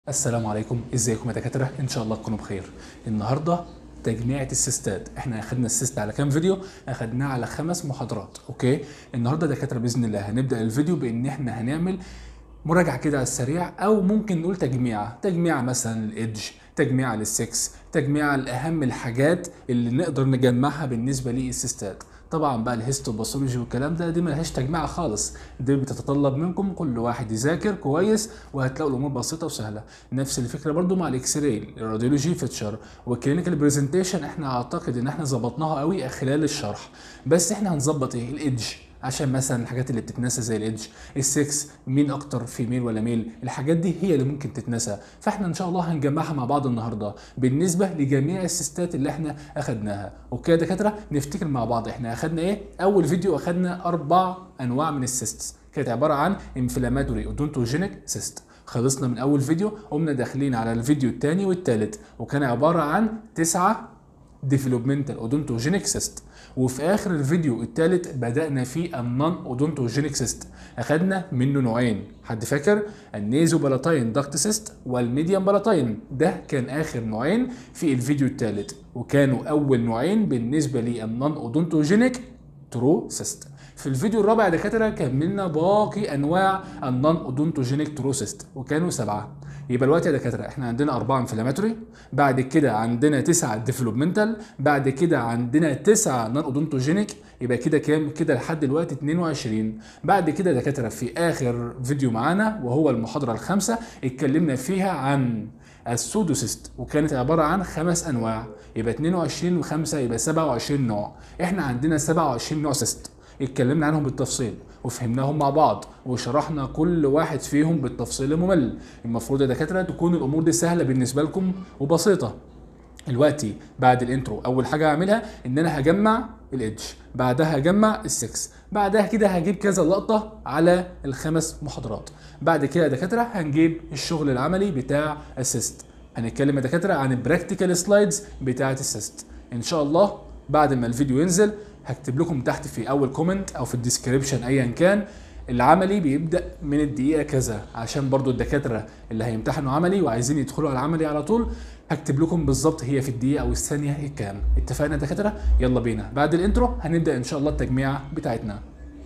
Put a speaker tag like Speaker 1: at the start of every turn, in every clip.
Speaker 1: السلام عليكم ازيكم يا دكاتره ان شاء الله تكونوا بخير النهارده تجميعة السيستات احنا اخدنا السيست على كام فيديو اخدناه على خمس محاضرات اوكي النهارده يا دكاتره باذن الله هنبدا الفيديو بان احنا هنعمل مراجعه كده على السريع او ممكن نقول تجميعه تجميعه مثلا الايدج تجميعه للسكس تجميعه لاهم الحاجات اللي نقدر نجمعها بالنسبه للسيستات طبعا بقى الهيستوباثولوجي والكلام ده دي ملهاش تجميع خالص دي بتتطلب منكم كل واحد يذاكر كويس وهتلاقوا الامور بسيطه وسهله نفس الفكره برضو مع الاكس راي الراديولوجي فيتشر والكلينيكال برزنتيشن احنا اعتقد ان احنا ظبطناها قوي خلال الشرح بس احنا هنظبط ايه الايدج عشان مثلا الحاجات اللي بتتنسى زي الايدج السكس مين اكتر فيميل ولا ميل الحاجات دي هي اللي ممكن تتنسى فاحنا ان شاء الله هنجمعها مع بعض النهارده بالنسبه لجميع السيستات اللي احنا اخدناها اوكي يا دكاتره نفتكر مع بعض احنا اخدنا ايه اول فيديو اخدنا اربع انواع من السيستس كانت عباره عن انفلاماتوري اودونتوجينيك سيست خلصنا من اول فيديو قمنا داخلين على الفيديو الثاني والثالث وكان عباره عن تسعه ديفلوبمنتال اودونتوجينيك سيست وفي اخر الفيديو الثالث بدانا في النون اودونتوجينيك سيست اخدنا منه نوعين حد فاكر النيزو بالاتاين داكت سيست والميديان بالاتاين ده كان اخر نوعين في الفيديو الثالث وكانوا اول نوعين بالنسبه للنون اودونتوجينيك ترو سيست في الفيديو الرابع يا دكاتره كملنا باقي انواع النون اودونتوجينيك تروسيست وكانوا سبعه يبقى الوقت يا دكاتره احنا عندنا اربعه انفلاماتوري بعد كده عندنا تسعه ديفلوبمنتال بعد كده عندنا تسعه نون اودونتوجينيك يبقى كده كام كده لحد دلوقتي 22 بعد كده يا دكاتره في اخر فيديو معانا وهو المحاضره الخامسه اتكلمنا فيها عن السودوسيست وكانت عباره عن خمس انواع يبقى 22 و5 يبقى 27 نوع احنا عندنا 27 نوع سيست اتكلمنا عنهم بالتفصيل وفهمناهم مع بعض وشرحنا كل واحد فيهم بالتفصيل الممل المفروض يا دكاتره تكون الامور دي سهله بالنسبه لكم وبسيطه دلوقتي بعد الانترو اول حاجه هعملها ان انا هجمع الايدج بعدها هجمع السكس بعدها كده هجيب كذا لقطه على الخمس محاضرات بعد كده يا دكاتره هنجيب الشغل العملي بتاع السيست هنتكلم يا دكاتره عن البراكتيكال سلايدز بتاعه السيست ان شاء الله بعد ما الفيديو ينزل هكتب لكم تحت في اول كومنت او في الديسكريبشن ايا كان العملي بيبدا من الدقيقه كذا عشان برضو الدكاتره اللي هيمتحنوا عملي وعايزين يدخلوا على العملي على طول هكتب لكم بالظبط هي في الدقيقه او الثانيه كام اتفقنا يا دكاتره يلا بينا بعد الانترو هنبدا ان شاء الله التجميعه بتاعتنا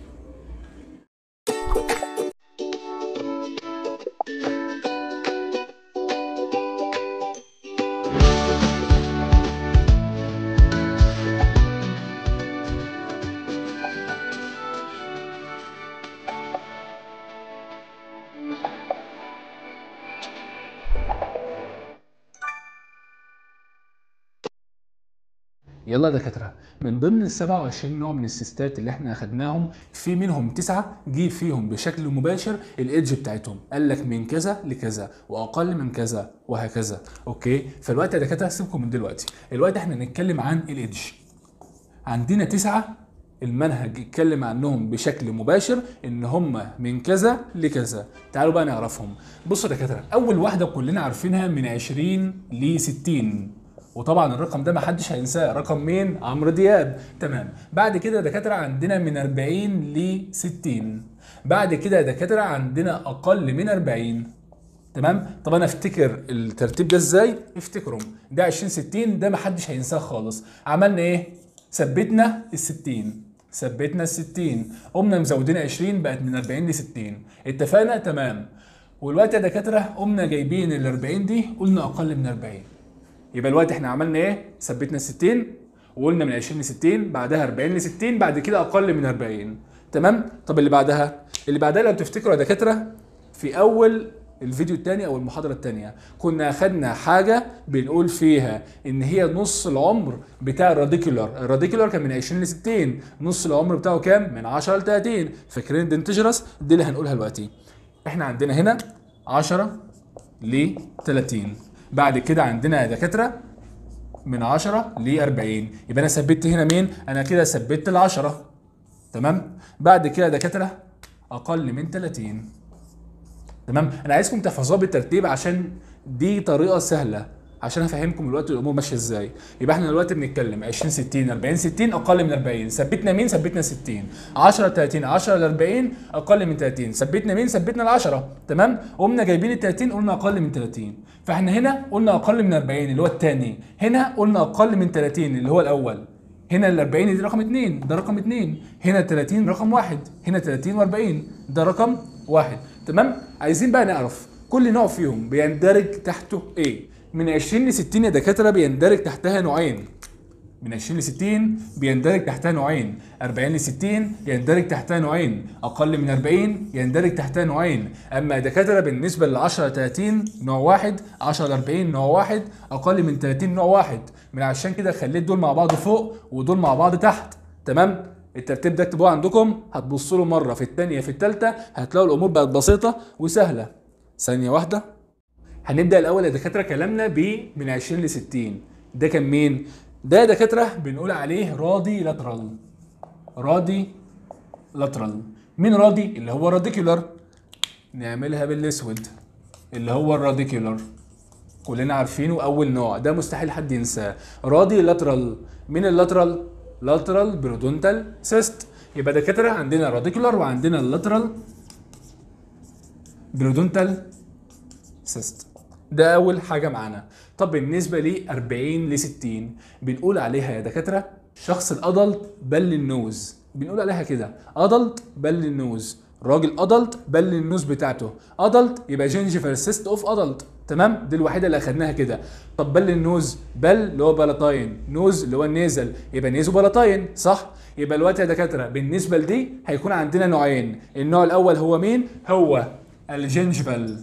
Speaker 1: يلا يا دكاتره من ضمن ال 27 نوع من السيستات اللي احنا اخدناهم في منهم تسعه جه فيهم بشكل مباشر الايدج بتاعتهم قال لك من كذا لكذا واقل من كذا وهكذا اوكي فالوقت يا دكاتره سيبكم من دلوقتي الوقت احنا هنتكلم عن الايدج عندنا تسعه المنهج اتكلم عنهم بشكل مباشر ان هم من كذا لكذا تعالوا بقى نعرفهم بصوا يا دكاتره اول واحده كلنا عارفينها من 20 ل 60 وطبعا الرقم ده محدش هينساه رقم مين عمرو دياب تمام بعد كده يا دكاتره عندنا من 40 ل 60 بعد كده يا دكاتره عندنا اقل من 40 تمام طب انا افتكر الترتيب ده ازاي افتكروا ده 20 60 ده محدش هينساه خالص عملنا ايه ثبتنا ال 60 ثبتنا ال 60 قمنا مزودين 20 بقت من 40 ل 60 اتفقنا تمام والوقت يا دكاتره قمنا جايبين ال 40 دي قلنا اقل من 40 يبقى الوقت احنا عملنا ايه؟ ثبتنا 60 وقلنا من 20 ل 60 بعدها 40 ل 60 بعد كده اقل من 40 تمام؟ طب اللي بعدها اللي بعدها لو تفتكروا يا دكاتره في اول الفيديو الثاني او المحاضره الثانيه كنا اخدنا حاجه بنقول فيها ان هي نص العمر بتاع الراديكولار الراديكولار كان من 20 ل 60 نص العمر بتاعه كام من 10 ل 30 فاكرين الدنتجرس دي اللي هنقولها دلوقتي احنا عندنا هنا 10 ل 30 بعد كده عندنا يا دكاتره من 10 ل 40 يبقى انا ثبت هنا مين انا كده ثبت ال 10 تمام بعد كده يا دكاتره اقل من 30 تمام انا عايزكم تحفظوها بالترتيب عشان دي طريقه سهله عشان افهمكم دلوقتي الامور ماشيه ازاي يبقى احنا دلوقتي بنتكلم 20 60 40 60 اقل من 40 ثبتنا مين ثبتنا 60 10 30 10 ل 40 اقل من 30 ثبتنا مين ثبتنا ال 10 تمام قمنا جايبين ال 30 قلنا اقل من 30 فاحنا هنا قلنا اقل من 40 اللي هو الثاني هنا قلنا اقل من 30 اللي هو الاول هنا ال 40 دي رقم 2 ده رقم 2 هنا 30 رقم 1 هنا 30 و40 ده رقم 1 تمام عايزين بقى نعرف كل نوع فيهم بيندرج تحته ايه من 20 ل 60 يا دكاتره بيندرج تحتها نوعين من 20 ل 60 بيندرج تحتها نوعين 40 ل 60 يندرج تحتها نوعين اقل من 40 يندرج تحتها نوعين اما يا دكاتره بالنسبه ل 10 ل 30 نوع واحد 10 ل 40 نوع واحد اقل من 30 نوع واحد من عشان كده خليت دول مع بعض فوق ودول مع بعض تحت تمام الترتيب ده اكتبوه عندكم هتبصوا له مره في الثانيه في الثالثه هتلاقوا الامور بقت بسيطه وسهله ثانيه واحده هنبدا الاول يا دكاتره كلامنا ب من 20 ل 60 ده كان مين ده يا دكاتره بنقول عليه راضي لاترال راضي لاترال مين راضي اللي هو راديكولار نعملها بالاسود اللي هو الراديكولار كلنا عارفينه اول نوع ده مستحيل حد ينساه راضي لاترال مين اللاترال لاترال برودونتال سيست يبقى دكاتره عندنا راديكولار وعندنا اللاترال برودونتال سيست ده اول حاجه معانا طب بالنسبه ل 40 ل 60 بنقول عليها يا دكاتره شخص الادلت بل النوز بنقول عليها كده ادلت بل النوز راجل ادلت بل النوز بتاعته ادلت يبقى جينجيفال سيست اوف ادلت تمام دي الوحيده اللي اخدناها كده طب بل النوز بل اللي هو بلاتاين نوز اللي هو النيزل يبقى نيزو بلاتاين صح يبقى الوقت يا دكاتره بالنسبه لدي هيكون عندنا نوعين النوع الاول هو مين هو الجينجيفال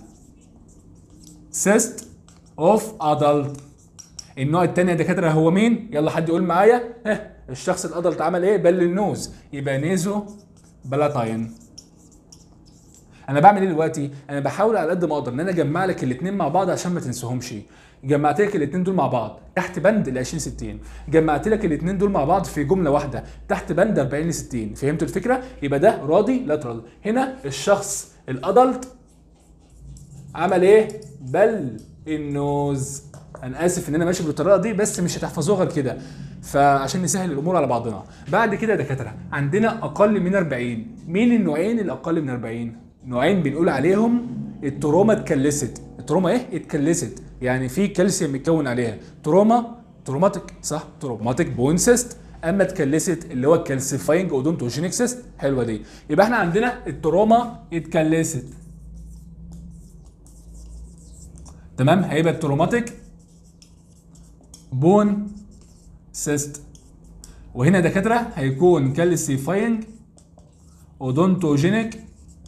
Speaker 1: سيست اوف ادلت النوع الثاني يا دكاتره هو مين يلا حد يقول معايا ها الشخص الادلت عمل ايه بل النوز يبقى نيزو بلاتاين انا بعمل ايه دلوقتي انا بحاول على قد ما اقدر ان انا اجمع لك الاثنين مع بعض عشان ما تنساهمش جمعت لك الاثنين دول مع بعض تحت بند ال 20 60 جمعت لك الاثنين دول مع بعض في جمله واحده تحت بند 40 ل 60 فهمتوا الفكره يبقى ده راضي لاترال هنا الشخص الادلت عمل ايه بل النوز انا اسف ان انا ماشي بالطريقه دي بس مش هتحفظوها غير كده فعشان نسهل الامور على بعضنا بعد كده يا دكاتره عندنا اقل من 40 مين النوعين اللي اقل من 40 نوعين بنقول عليهم التروما اتكلست التروما ايه اتكلست يعني في كالسيوم متكون عليها تروما تروماتيك صح تروماتيك بون سيست اما اتكلست اللي هو الكالسيفاينج اودونتوجينيك سيست حلوه دي يبقى احنا عندنا التروما اتكلست تمام هيبقى التروماتيك بون سيست وهنا دكاتره هيكون كالسيفاينج اودونتوجينيك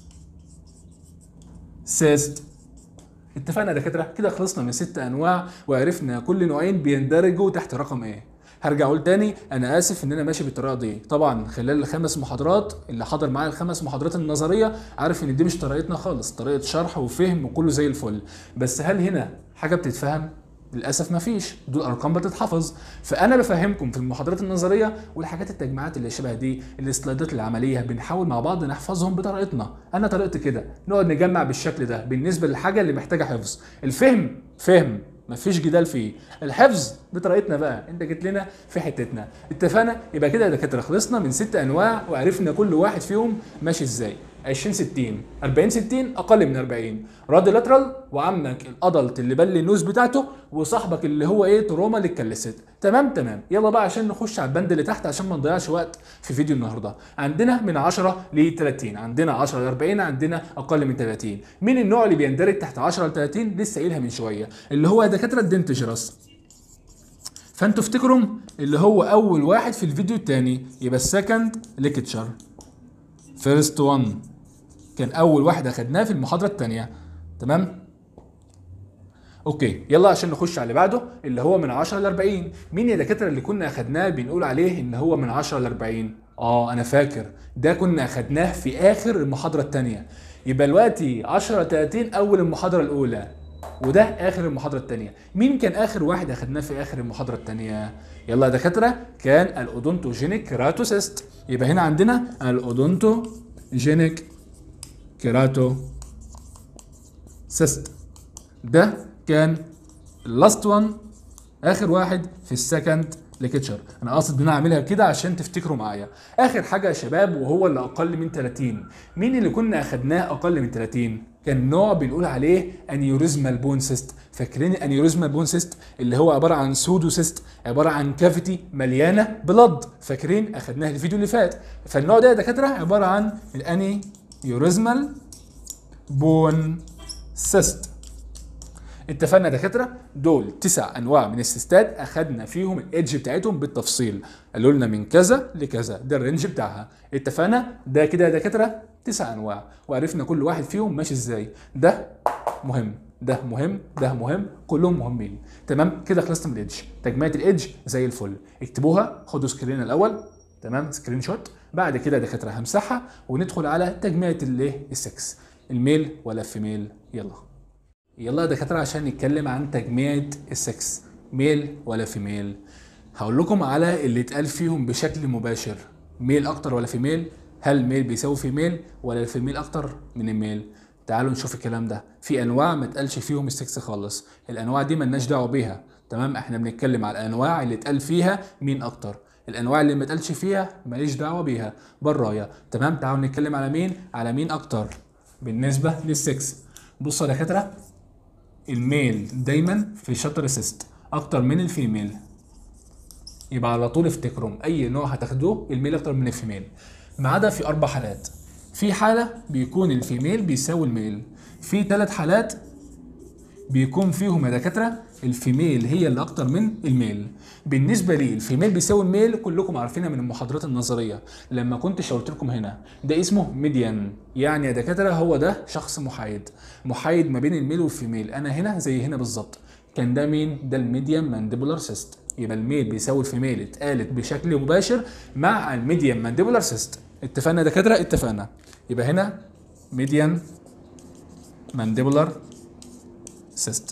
Speaker 1: سيست اتفقنا يا دكاتره كده خلصنا من ست انواع وعرفنا كل نوعين بيندرجوا تحت رقم ايه هرجع اقول تاني انا اسف ان انا ماشي بالطريقه دي طبعا خلال الخمس محاضرات اللي حضر معايا الخمس محاضرات النظريه عارف ان دي مش طريقتنا خالص طريقه شرح وفهم وكله زي الفل بس هل هنا حاجه بتتفهم للاسف ما فيش دول ارقام بتتحفظ فانا بفهمكم في المحاضرات النظريه والحاجات التجميعات اللي شبه دي السلايدات العمليه بنحاول مع بعض نحفظهم بطريقتنا انا طريقتي كده نقعد نجمع بالشكل ده بالنسبه للحاجه اللي محتاجه حفظ الفهم فهم مفيش جدال فيه الحفظ بطريقتنا بقى انت جيت لنا في حتتنا اتفقنا يبقى كده يا دكاتره خلصنا من ست انواع وعرفنا كل واحد فيهم ماشي ازاي 20 60 40 60 اقل من 40 راد لاترال وعمك الادلت اللي بل النوز بتاعته وصاحبك اللي هو ايه تروما اللي اتكلست تمام تمام يلا بقى عشان نخش على البند اللي تحت عشان ما نضيعش وقت في فيديو النهارده عندنا من 10 ل 30 عندنا 10 ل 40 عندنا اقل من 30 مين النوع اللي بيندرج تحت 10 ل 30 لسه قايلها من شويه اللي هو دكاتره الدنتجرس فانتوا افتكروا اللي هو اول واحد في الفيديو الثاني يبقى السكند ليكتشر فيرست 1 كان اول واحد اخدناه في المحاضره الثانيه تمام اوكي يلا عشان نخش على اللي بعده اللي هو من 10 ل 40 مين يا دكاتره اللي كنا اخدناه بنقول عليه ان هو من 10 ل 40 اه انا فاكر ده كنا اخدناه في اخر المحاضره الثانيه يبقى دلوقتي 10 ل 30 اول المحاضره الاولى وده اخر المحاضره الثانيه مين كان اخر واحد اخدناه في اخر المحاضره الثانيه يلا يا دكاتره كان الاودونتوجينيك كيراتوسيست يبقى هنا عندنا الاودونتوجينيك كيراتو سيست ده كان اللاست وان اخر واحد في السكند ليكتشر انا قاصد ان انا اعملها كده عشان تفتكروا معايا اخر حاجه يا شباب وهو اللي اقل من 30 مين اللي كنا اخدناه اقل من 30 كان نوع بنقول عليه انيوريزمال بون سيست فاكرين الانيوريزمال بون سيست اللي هو عباره عن سودو سيست عباره عن كافيتي مليانه بلد فاكرين اخدناه الفيديو اللي فات فالنوع ده يا دكاتره عباره عن الانيوريزمال بون سيست اتفقنا يا دكاتره دول تسع انواع من السيستات اخدنا فيهم الايدج بتاعتهم بالتفصيل قالوا لنا من كذا لكذا ده الرينج بتاعها اتفقنا ده كده يا دكاتره تسع انواع وعرفنا كل واحد فيهم ماشي ازاي ده مهم ده مهم ده مهم كلهم مهمين تمام كده خلصت من الايدج تجميعة الايدج زي الفل اكتبوها خدوا سكرين الاول تمام سكرين شوت بعد كده يا دكاتره همسحها وندخل على تجميعة الايه السكس الميل ولا الفيميل يلا يلا يا دكاتره عشان نتكلم عن تجميعة السكس ميل ولا فيميل هقول لكم على اللي اتقال فيهم بشكل مباشر ميل اكتر ولا فيميل هل ميل بيساوي فيميل ولا الفيميل اكتر من الميل تعالوا نشوف الكلام ده في انواع ما اتقالش فيهم السكس خالص الانواع دي ملناش دعوه بيها تمام احنا بنتكلم على الانواع اللي اتقال فيها مين اكتر الانواع اللي ما اتقالش فيها ماليش دعوه بيها برايا تمام تعالوا نتكلم على مين على مين اكتر بالنسبه للسكس بصوا يا دكاتره الميل دايما في شطر سيست اكتر من الفيميل يبقى على طول افتكروا اي نوع هتاخدوه الميل اكتر من الفيميل ما عدا في اربع حالات في حاله بيكون الفيميل بيساوي الميل في ثلاث حالات بيكون فيهم يا دكاتره الفيميل هي اللي اكتر من الميل بالنسبه لي الفيميل بيساوي الميل كلكم عارفينها من المحاضرات النظريه لما كنت شاورت لكم هنا ده اسمه ميديان يعني يا دكاتره هو ده شخص محايد محايد ما بين الميل والفيميل انا هنا زي هنا بالظبط كان ده مين ده الميديان مانديبولار سيست يبقى الميل بيساوي الفيميل اتقالت بشكل مباشر مع الميديان مانديبولار سيست اتفقنا يا دكاتره اتفقنا يبقى هنا ميديان مانديبولار سيست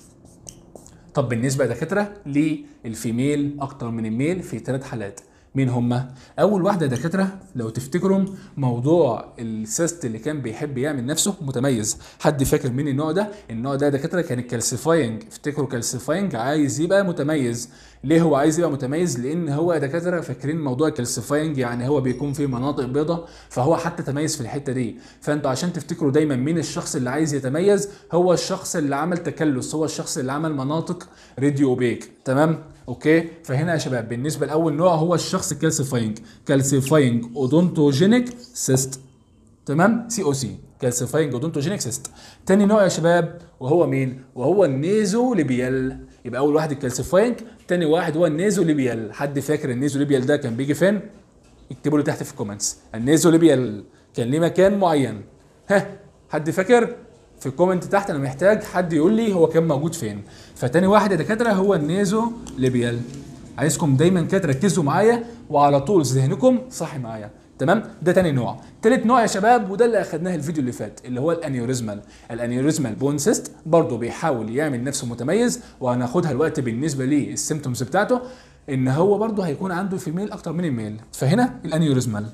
Speaker 1: طب بالنسبه يا دكاتره للفيميل اكتر من الميل في ثلاث حالات مين هما؟ اول واحده يا دكاتره لو تفتكروا موضوع السيست اللي كان بيحب يعمل نفسه متميز حد فاكر مين النوع ده النوع ده يا دكاتره كان الكالسيفاينج افتكروا كالسيفاينج عايز يبقى متميز ليه هو عايز يبقى متميز لان هو يا دكاتره فاكرين موضوع الكالسيفاينج يعني هو بيكون في مناطق بيضاء فهو حتى تميز في الحته دي فانتوا عشان تفتكروا دايما مين الشخص اللي عايز يتميز هو الشخص اللي عمل تكلس هو الشخص اللي عمل مناطق راديو اوبيك تمام اوكي فهنا يا شباب بالنسبه لاول نوع هو الشخص الكالسيفاينج كالسيفاينج اودونتوجينيك سيست تمام سي او سي كالسيفاينج اودونتوجينيك سيست تاني نوع يا شباب وهو مين وهو النيزو ليبيال يبقى اول واحد الكالسيفاينج تاني واحد هو النيزو ليبيال حد فاكر النيزو ليبيال ده كان بيجي فين اكتبوا لي تحت في الكومنتس النيزو ليبيال كان ليه مكان معين ها حد فاكر في الكومنت تحت انا محتاج حد يقول لي هو كان موجود فين فتاني واحد يا دكاتره هو النيزو ليبيال عايزكم دايما كده تركزوا معايا وعلى طول ذهنكم صاحي معايا تمام ده تاني نوع تالت نوع يا شباب وده اللي اخدناه الفيديو اللي فات اللي هو الانيوريزمال الانيوريزمال بون سيست برضه بيحاول يعمل نفسه متميز وهناخدها الوقت بالنسبه للسيمتومز بتاعته ان هو برضه هيكون عنده فيميل اكتر من الميل فهنا الانيوريزمال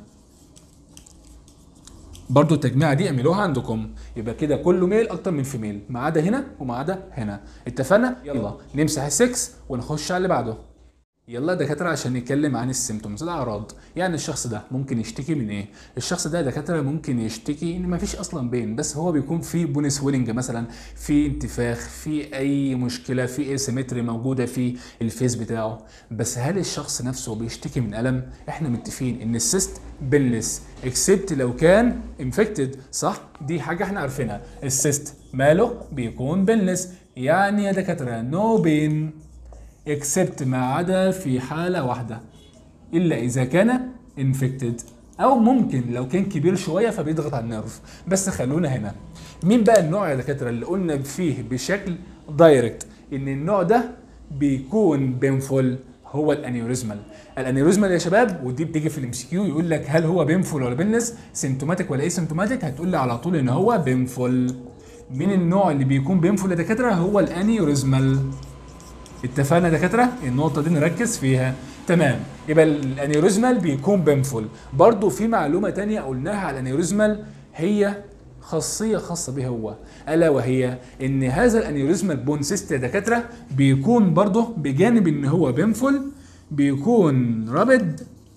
Speaker 1: برضو التجميعة دي اعملوها عندكم يبقى كده كله ميل اكتر من فيميل ما عدا هنا وما عدا هنا اتفقنا يلا نمسح السكس ونخش على اللي بعده يلا دكاترة عشان نتكلم عن السيمتومز الاعراض يعني الشخص ده ممكن يشتكي من ايه الشخص ده دكاترة ممكن يشتكي ان مفيش اصلا بين بس هو بيكون في بون سويلنج مثلا في انتفاخ في اي مشكلة في اسيمتري موجودة في الفيس بتاعه بس هل الشخص نفسه بيشتكي من الم احنا متفقين ان السيست بنلس اكسبت لو كان انفكتد صح دي حاجة احنا عارفينها السيست ماله بيكون بنلس يعني يا دكاترة نو بين اكسبت ما عدا في حالة واحدة إلا إذا كان انفكتد أو ممكن لو كان كبير شوية فبيضغط على النيرف بس خلونا هنا مين بقى النوع يا دكاترة اللي قلنا فيه بشكل دايركت إن النوع ده بيكون بينفول هو الانيوريزمال الانيوريزمال يا شباب ودي بتيجي في الام سي كيو يقول لك هل هو بينفول ولا بينلس سيمتوماتيك ولا ايه سيمتوماتيك هتقول لي على طول ان هو بينفول مين النوع اللي بيكون بينفول يا دكاتره هو الانيوريزمال اتفقنا يا دكاتره النقطه دي نركز فيها تمام يبقى الانيوريزمال بيكون بينفول برضو في معلومه تانية قلناها على الانيوريزمال هي خاصيه خاصه به هو الا وهي ان هذا الانيوريزمال بون سيست يا دكاتره بيكون برضه بجانب ان هو بينفل بيكون رابد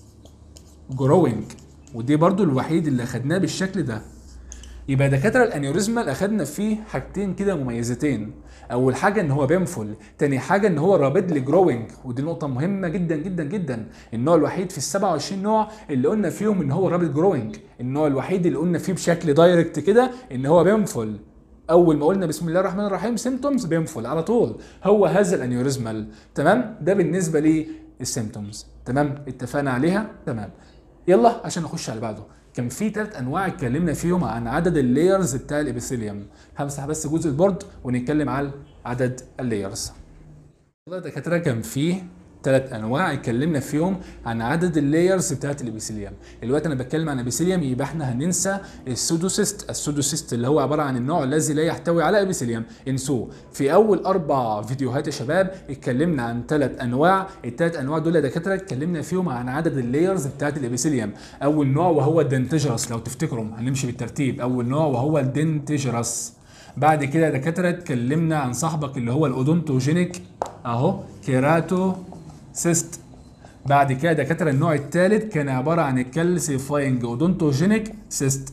Speaker 1: جروينج ودي برضو الوحيد اللي اخدناه بالشكل ده يبقى دكاتره الانيوريزمال اخدنا فيه حاجتين كده مميزتين اول حاجه ان هو بينفل تاني حاجه ان هو رابيدلي جروينج ودي نقطه مهمه جدا جدا جدا النوع الوحيد في ال 27 نوع اللي قلنا فيهم ان هو رابيد جروينج النوع الوحيد اللي قلنا فيه بشكل دايركت كده ان هو بينفل اول ما قلنا بسم الله الرحمن الرحيم سيمتومز بينفل على طول هو هذا الانيوريزمال تمام ده بالنسبه للسيمتومز تمام اتفقنا عليها تمام يلا عشان نخش على بعده كان في ثلاث انواع اتكلمنا فيهم عن عدد اللايرز بتاع الابيثيليوم همسح بس جزء البورد ونتكلم على عدد اللايرز والله يا دكاتره كان في ثلاث انواع اتكلمنا فيهم عن عدد اللايرز بتاعت الابيثيليوم الوقت انا بتكلم عن ابيثيليوم يبقى احنا هننسى السودوسيست السودوسيست اللي هو عباره عن النوع الذي لا يحتوي على ابيثيليوم انسوه في اول اربع فيديوهات يا شباب اتكلمنا عن ثلاث انواع الثلاث انواع دول يا دكاتره اتكلمنا فيهم عن عدد اللايرز بتاعت الابيثيليوم اول نوع وهو الدنتجرس لو تفتكروا هنمشي بالترتيب اول نوع وهو الدنتجرس بعد كده يا دكاتره اتكلمنا عن صاحبك اللي هو الاودونتوجينيك اهو كيراتو سيست بعد كده دكاتره النوع الثالث كان عباره عن الكالسيفاينج اودونتوجينيك سيست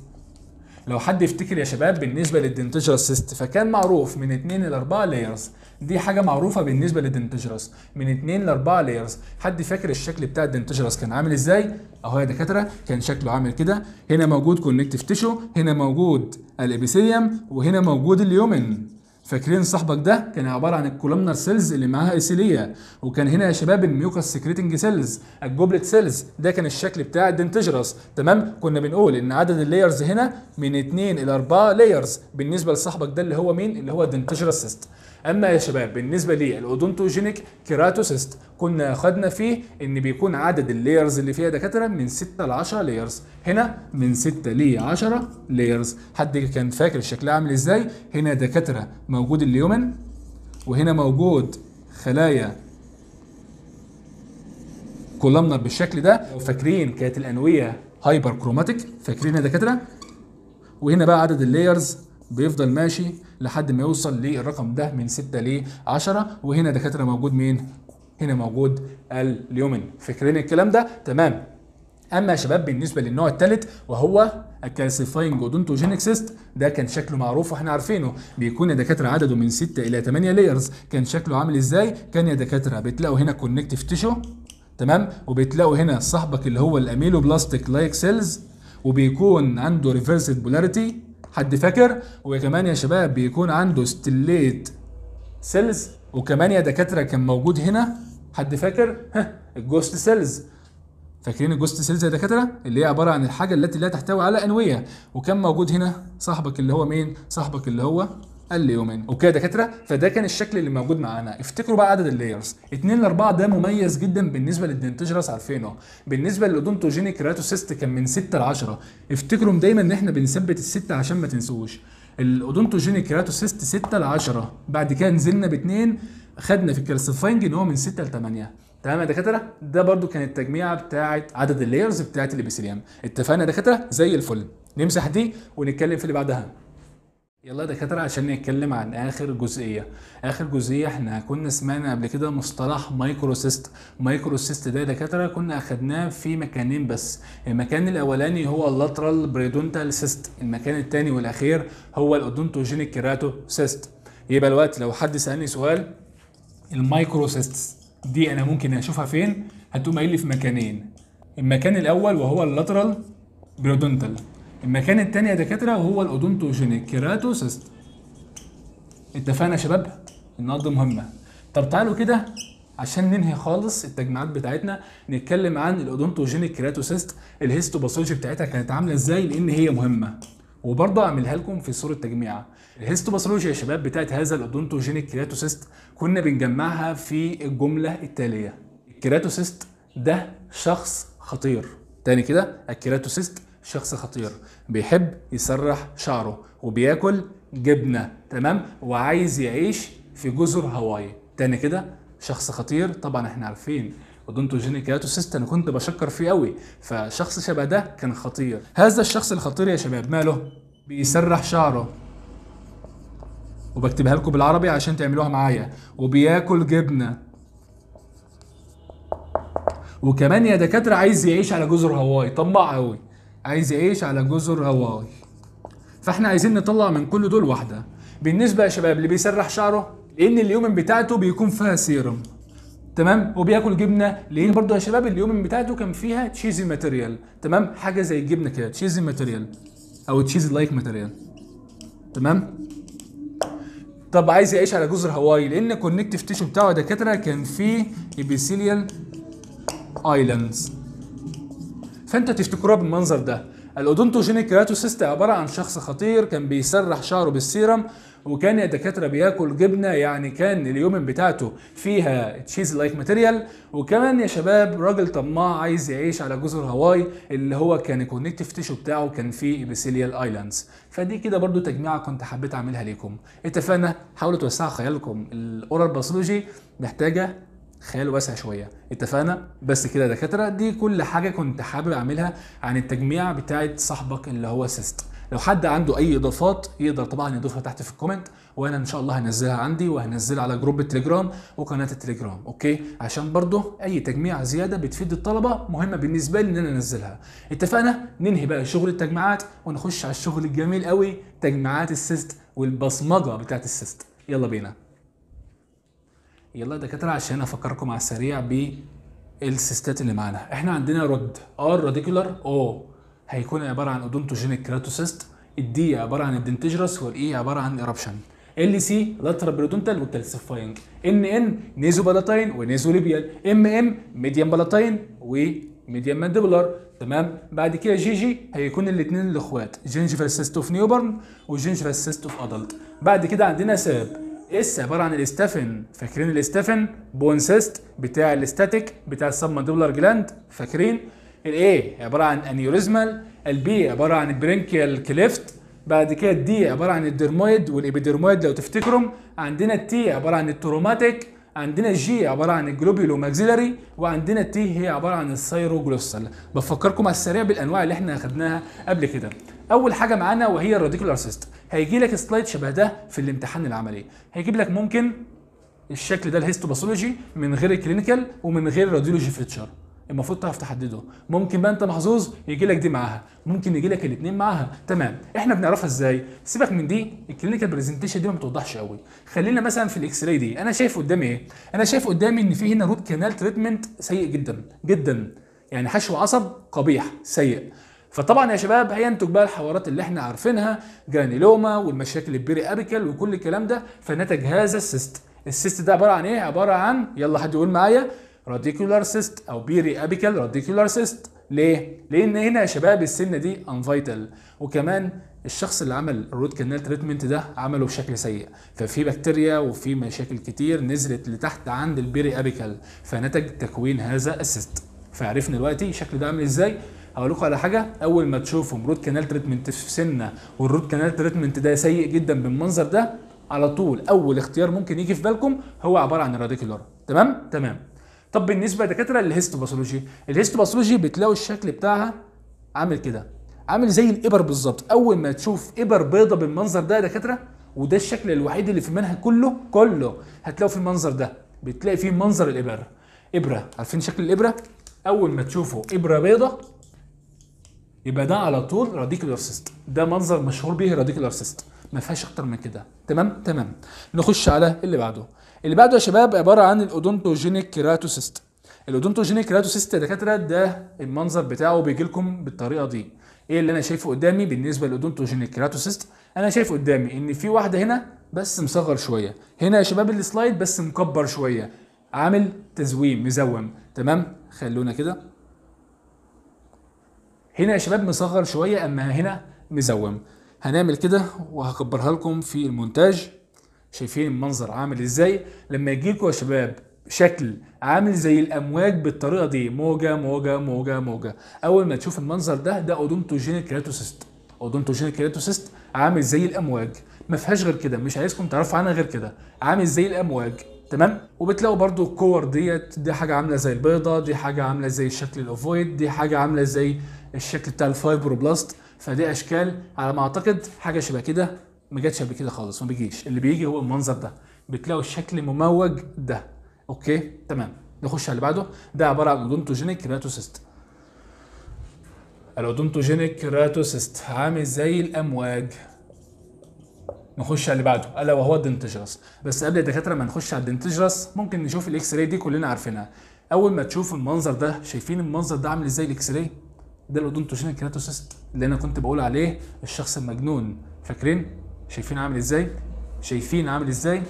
Speaker 1: لو حد يفتكر يا شباب بالنسبه للدنتجرس سيست فكان معروف من 2 ل 4 لايرز دي حاجه معروفه بالنسبه للدنتجرس من 2 ل 4 لايرز حد فاكر الشكل بتاع الدنتجرس كان عامل ازاي اهو يا دكاتره كان شكله عامل كده هنا موجود كونكتيف تيشو هنا موجود الابيثيليوم وهنا موجود اليومن فاكرين صاحبك ده كان عباره عن الكولومنر سيلز اللي معاها ايسيليا وكان هنا يا شباب الميوكس سكريتنج سيلز الجوبلت سيلز ده كان الشكل بتاع الدنتجرس تمام كنا بنقول ان عدد اللايرز هنا من 2 الى 4 لايرز بالنسبه لصاحبك ده اللي هو مين اللي هو الدنتجرس سيست اما يا شباب بالنسبه للاودونتوجينيك كيراتوسيست كنا خدنا فيه ان بيكون عدد اللايرز اللي فيها دكاتره من 6 ل 10 لايرز هنا من 6 ل 10 لايرز حد كان فاكر شكلها عامل ازاي هنا دكاتره موجود اليومن وهنا موجود خلايا كولامنر بالشكل ده لو فاكرين كانت الانويه هايبر كروماتيك فاكرين يا دكاتره وهنا بقى عدد اللايرز بيفضل ماشي لحد ما يوصل للرقم ده من 6 ل 10 وهنا دكاتره موجود مين؟ هنا موجود اليومن فاكرين الكلام ده؟ تمام اما يا شباب بالنسبه للنوع الثالث وهو الكالسيفاينج اودونتوجينيك سيست ده كان شكله معروف واحنا عارفينه بيكون يا دكاتره عدده من 6 الى 8 لايرز كان شكله عامل ازاي كان يا دكاتره بتلاقوا هنا كونكتيف تيشو تمام وبتلاقوا هنا صاحبك اللي هو الاميلو بلاستيك لايك سيلز وبيكون عنده ريفرسد بولاريتي حد فاكر وكمان يا شباب بيكون عنده ستيليت سيلز وكمان يا دكاتره كان موجود هنا حد فاكر ها الجوست سيلز فاكرين الجوست سيلز يا دكاتره اللي هي عباره عن الحاجه التي لا تحتوي على انويه وكان موجود هنا صاحبك اللي هو مين صاحبك اللي هو اليومين اوكي يا دكاتره فده كان الشكل اللي موجود معانا افتكروا بقى عدد اللايرز 2 ل 4 ده مميز جدا بالنسبه للدنتجرس عارفينه بالنسبه للاودونتوجينيك راتوسيست كان من 6 ل 10 افتكروا دايما ان احنا بنثبت الستة عشان ما تنسوش الاودونتوجينيك راتوسيست 6 ل 10 بعد كده نزلنا باثنين خدنا في الكالسيفاينج ان هو من 6 ل 8 تمام يا دكاتره ده برده كانت التجميعه بتاعه عدد اللايرز بتاعه الابيثيليوم اتفقنا يا دكاتره زي الفل نمسح دي ونتكلم في اللي بعدها يلا يا دكاترة عشان نتكلم عن آخر جزئية آخر جزئية احنا كنا سمعنا قبل كده مصطلح مايكروسيست مايكروسيست ده يا دكاترة كنا أخدناه في مكانين بس المكان الأولاني هو اللاترال بريدونتال سيست المكان الثاني والأخير هو الأودونتوجينيك كيراتو سيست يبقى الوقت لو حد سألني سؤال المايكروسيست دي أنا ممكن أشوفها فين هتقوم قايل لي في مكانين المكان الأول وهو اللاترال بريدونتال المكان التاني يا دكاتره وهو الاودونتوجينيك كيراتوسيست اتفقنا يا شباب النهارده مهمه طب تعالوا كده عشان ننهي خالص التجميعات بتاعتنا نتكلم عن الاودونتوجينيك كيراتوسيست الهيستوباثولوجي بتاعتها كانت عامله ازاي لان هي مهمه وبرضه اعملها لكم في صوره تجميعه الهيستوباثولوجي يا شباب بتاعت هذا الاودونتوجينيك كيراتوسيست كنا بنجمعها في الجمله التاليه الكيراتوسيست ده شخص خطير تاني كده الكيراتوسيست شخص خطير بيحب يسرح شعره وبياكل جبنه تمام وعايز يعيش في جزر هاواي تاني كده شخص خطير طبعا احنا عارفين اودونتوجينيك كيراتوسيست انا كنت بشكر فيه قوي فشخص شبه ده كان خطير هذا الشخص الخطير يا شباب ماله بيسرح شعره وبكتبها لكم بالعربي عشان تعملوها معايا وبياكل جبنه وكمان يا دكاتره عايز يعيش على جزر هاواي طماع قوي عايز يعيش على جزر هاواي فاحنا عايزين نطلع من كل دول واحده بالنسبه يا شباب اللي بيسرح شعره لان اليومن بتاعته بيكون فيها سيرم تمام وبياكل جبنه لان برضو يا شباب اليومن بتاعته كان فيها تشيزي ماتيريال تمام حاجه زي الجبنه كده تشيزي ماتيريال او تشيزي لايك ماتيريال تمام طب عايز يعيش على جزر هاواي لان كونكتيف تيشو بتاعه يا دكاتره كان فيه ابيثيليال ايلاندز فانت تفتكروها بالمنظر ده الاودونتوجينيك كيراتوسيست عباره عن شخص خطير كان بيسرح شعره بالسيرم وكان يا دكاتره بياكل جبنه يعني كان اليومن بتاعته فيها تشيز لايك ماتيريال وكمان يا شباب راجل طماع عايز يعيش على جزر هاواي اللي هو كان الكونكتيف تيشو بتاعه كان فيه ابيثيليال ايلاندز فدي كده برضو تجميعه كنت حبيت اعملها لكم اتفقنا حاولوا توسعوا خيالكم الاورال باثولوجي محتاجه خيال واسع شويه اتفقنا بس كده يا دكاتره دي كل حاجه كنت حابب اعملها عن التجميع بتاعه صاحبك اللي هو سيست لو حد عنده اي اضافات يقدر طبعا يضيفها تحت في الكومنت وانا ان شاء الله هنزلها عندي وهنزلها على جروب التليجرام وقناه التليجرام اوكي عشان برضه اي تجميع زياده بتفيد الطلبه مهمه بالنسبه لي ان انا انزلها اتفقنا ننهي بقى شغل التجميعات ونخش على الشغل الجميل قوي تجميعات السيست والبصمجه بتاعه السيست يلا بينا يلا يا دكاتره عشان افكركم على السريع بالسيستات اللي معانا احنا عندنا رد ار راديكولار او هيكون عباره عن اودونتوجينيك كراتوسيست الدي عباره عن الدنتجرس والاي عباره عن ايربشن ال سي لاترال بريدونتال والكالسيفاينج ان ان نيزو بالاتاين ونيزو ليبيال ام ام ميديان بالاتاين وميديان مانديبولار تمام بعد كده جي جي هيكون الاثنين الاخوات جينجيفال سيست اوف نيوبرن وجينجيفال سيست اوف ادلت بعد كده عندنا ساب اس عباره عن الاستافن فاكرين الاستافن بون سيست بتاع الاستاتيك بتاع السبمنديبولار جلاند فاكرين الاي عباره عن انيوريزمال البي عباره عن البرينكيال كليفت بعد كده الدي عباره عن الدرمويد والابيدرمويد لو تفتكروا عندنا التي عباره عن التروماتيك عندنا الجي عباره عن الجلوبيولو ماكسيلاري وعندنا التي هي عباره عن السيروجلوسال بفكركم على السريع بالانواع اللي احنا اخدناها قبل كده اول حاجه معانا وهي الراديكولار سيست هيجي لك سلايد شبه ده في الامتحان العملي هيجيب لك ممكن الشكل ده الهيستوباثولوجي من غير الكلينيكال ومن غير الراديولوجي فيتشر المفروض تعرف تحدده ممكن بقى انت محظوظ يجي لك دي معاها ممكن يجي لك الاثنين معاها تمام احنا بنعرفها ازاي سيبك من دي الكلينيكال برزنتيشن دي ما بتوضحش قوي خلينا مثلا في الاكس راي دي انا شايف قدامي ايه انا شايف قدامي ان في هنا روت كانال تريتمنت سيء جدا جدا يعني حشو عصب قبيح سيء فطبعا يا شباب هينتج بقى الحوارات اللي احنا عارفينها جرانيلوما والمشاكل البيري ابيكال وكل الكلام ده فنتج هذا السيست السيست ده عباره عن ايه عباره عن يلا حد يقول معايا راديكولار سيست او بيري ابيكال راديكولار سيست ليه لان هنا يا شباب السنه دي انفايتال وكمان الشخص اللي عمل الروت كانال تريتمنت ده عمله بشكل سيء ففي بكتيريا وفي مشاكل كتير نزلت لتحت عند البيري ابيكال فنتج تكوين هذا السيست فعرفنا دلوقتي الشكل ده عامل ازاي هقول لكم على حاجه اول ما تشوفوا روت كانال تريتمنت في سنه والروت كانال تريتمنت ده سيء جدا بالمنظر ده على طول اول اختيار ممكن يجي في بالكم هو عباره عن الراديكولار تمام تمام طب بالنسبه لدكاتره الهيستوباثولوجي الهيستوباثولوجي بتلاقوا الشكل بتاعها عامل كده عامل زي الابر بالظبط اول ما تشوف ابر بيضه بالمنظر ده يا دكاتره وده الشكل الوحيد اللي في المنهج كله كله هتلاقوا في المنظر ده بتلاقي فيه منظر الابر ابره عارفين شكل الابره اول ما تشوفوا ابره بيضه يبقى ده على طول راديكولار سيست ده منظر مشهور به راديكولار سيست ما فيهاش اكتر من كده تمام تمام نخش على اللي بعده اللي بعده يا شباب عباره عن الاودونتوجينيك كيراتوسيست الاودونتوجينيك كيراتوسيست يا دكاتره ده المنظر بتاعه بيجي لكم بالطريقه دي ايه اللي انا شايفه قدامي بالنسبه للاودونتوجينيك كيراتوسيست انا شايف قدامي ان في واحده هنا بس مصغر شويه هنا يا شباب السلايد بس مكبر شويه عامل تزويم مزوم تمام خلونا كده هنا يا شباب مصغر شويه اما هنا مزوم هنعمل كده وهكبرها لكم في المونتاج شايفين المنظر عامل ازاي لما يجيلكوا يا شباب شكل عامل زي الامواج بالطريقه دي موجه موجه موجه موجه اول ما تشوف المنظر ده ده اودونتوجينيك كيراتوسيست اودونتوجينيك كيراتوسيست عامل زي الامواج ما فيهاش غير كده مش عايزكم تعرفوا عنها غير كده عامل زي الامواج تمام وبتلاقوا برضو الكور ديت دي حاجه عامله زي البيضه دي حاجه عامله زي الشكل الاوفويد دي حاجه عامله زي الشكل بتاع الفايبروبلاست فدي اشكال على ما اعتقد حاجه شبه كده ما جاتش قبل كده خالص ما بيجيش اللي بيجي هو المنظر ده بتلاقوا الشكل مموج ده اوكي تمام نخش على اللي بعده ده عباره عن اودونتوجينيك كيراتوسيست الاودونتوجينيك كيراتوسيست عامل زي الامواج نخش على اللي بعده الا وهو الدنتجرس بس قبل الدكاتره ما نخش على الدنتجرس ممكن نشوف الاكس راي دي كلنا عارفينها اول ما تشوف المنظر ده شايفين المنظر ده عامل ازاي الاكس راي ده الاودونتوجينيك كيراتوسيست اللي انا كنت بقول عليه الشخص المجنون فاكرين شايفين عامل ازاي شايفين عامل ازاي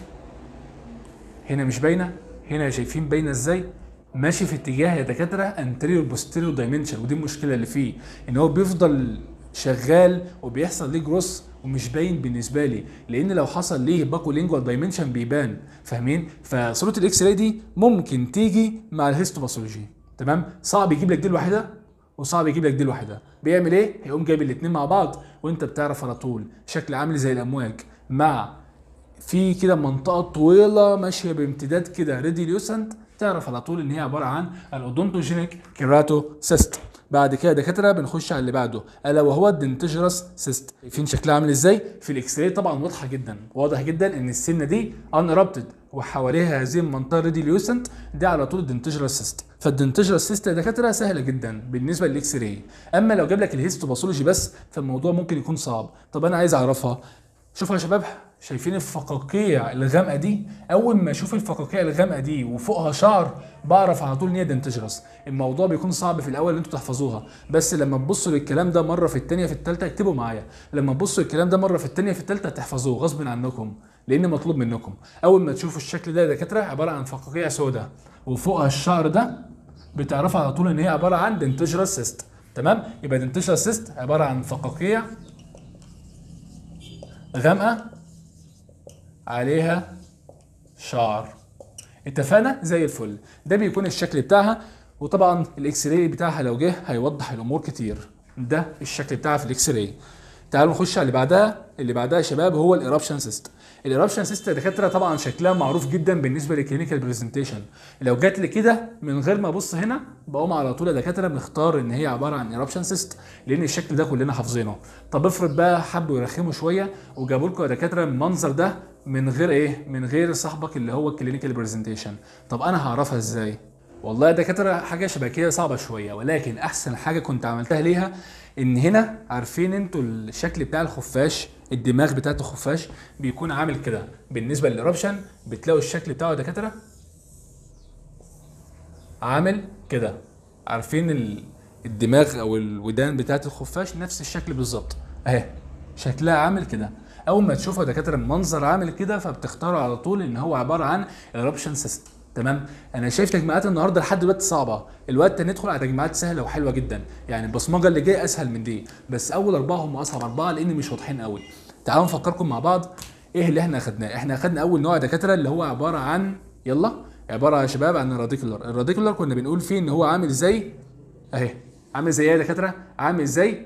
Speaker 1: هنا مش باينه هنا شايفين باينه ازاي ماشي في اتجاه يا دكاتره انتيريور بوستيريور دايمنشن ودي المشكله اللي فيه ان هو بيفضل شغال وبيحصل ليه جروس ومش باين بالنسبه لي لان لو حصل ليه باكو لينجوال دايمنشن بيبان فاهمين فصوره الاكس راي دي ممكن تيجي مع الهيستوباثولوجي تمام صعب يجيب لك دي لوحدها وصعب يجيب لك دي لوحدها بيعمل ايه هيقوم جايب الاثنين مع بعض وانت بتعرف على طول شكل عامل زي الامواج مع في كده منطقه طويله ماشيه بامتداد كده ريديليوسنت تعرف على طول ان هي عباره عن الاودونتوجينيك كيراتو سيست بعد كده دكاتره بنخش على اللي بعده الا وهو الدنتجرس سيست شايفين شكلها عامل ازاي في الاكس راي طبعا واضحه جدا واضح جدا ان السنه دي انربتد وحواليها هذه المنطقه ريديليوسنت دي على طول الدنتجرس سيست فالدنتجرس سيست يا دكاتره سهله جدا بالنسبه للاكس راي اما لو جاب لك الهيستوباثولوجي بس فالموضوع ممكن يكون صعب طب انا عايز اعرفها شوفوا يا شباب شايفين الفقاقيع الغامقه دي اول ما اشوف الفقاقيع الغامقه دي وفوقها شعر بعرف على طول ان هي دنتجرس الموضوع بيكون صعب في الاول ان انتوا تحفظوها بس لما تبصوا للكلام ده مره في الثانيه في الثالثه اكتبوا معايا لما تبصوا للكلام ده مره في الثانيه في الثالثه تحفظوه غصب عنكم لان مطلوب منكم اول ما تشوفوا الشكل ده يا دكاتره عباره عن فقاقيع سوداء وفوقها الشعر ده بتعرفوا على طول ان هي عباره عن دنتجرس سيست تمام يبقى دنتجرس سيست عباره عن فقاقيع غامقه عليها شعر اتفقنا زي الفل ده بيكون الشكل بتاعها وطبعا الاكس راي بتاعها لو جه هيوضح الامور كتير ده الشكل بتاعها في الاكس راي تعالوا نخش على اللي بعدها اللي بعدها يا شباب هو الايرابشن سيست الايرابشن سيست يا دكاتره طبعا شكلها معروف جدا بالنسبه للكلينيكال برزنتيشن لو جات لي كده من غير ما ابص هنا بقوم على طول يا دكاتره بنختار ان هي عباره عن ايرابشن سيست لان الشكل ده كلنا حافظينه طب افرض بقى حبوا يرخموا شويه وجابوا لكم يا دكاتره المنظر ده من غير ايه من غير صاحبك اللي هو الكلينيكال برزنتيشن طب انا هعرفها ازاي والله يا دكاتره حاجه شبه كده صعبه شويه ولكن احسن حاجه كنت عملتها ليها ان هنا عارفين انتوا الشكل بتاع الخفاش الدماغ بتاعت الخفاش بيكون عامل كده بالنسبه للايربشن بتلاقوا الشكل بتاعه يا دكاتره عامل كده عارفين ال- الدماغ او الودان بتاعت الخفاش نفس الشكل بالظبط اهي شكلها عامل كده اول ما تشوفها دكاتره المنظر عامل كده فبتختاروا على طول ان هو عباره عن ايربشن سيستم تمام انا شايف تجميعات النهارده لحد دلوقتي صعبه الوقت ندخل على تجميعات سهله وحلوه جدا يعني البصمجه اللي جايه اسهل من دي بس اول اربعه هم اصعب اربعه لان مش واضحين قوي تعالوا نفكركم مع بعض ايه اللي احنا اخدناه احنا اخدنا اول نوع دكاتره اللي هو عباره عن يلا عباره يا شباب عن الراديكولار الراديكولار كنا بنقول فيه ان هو عامل زي اهي عامل زي ايه يا دكاتره عامل زي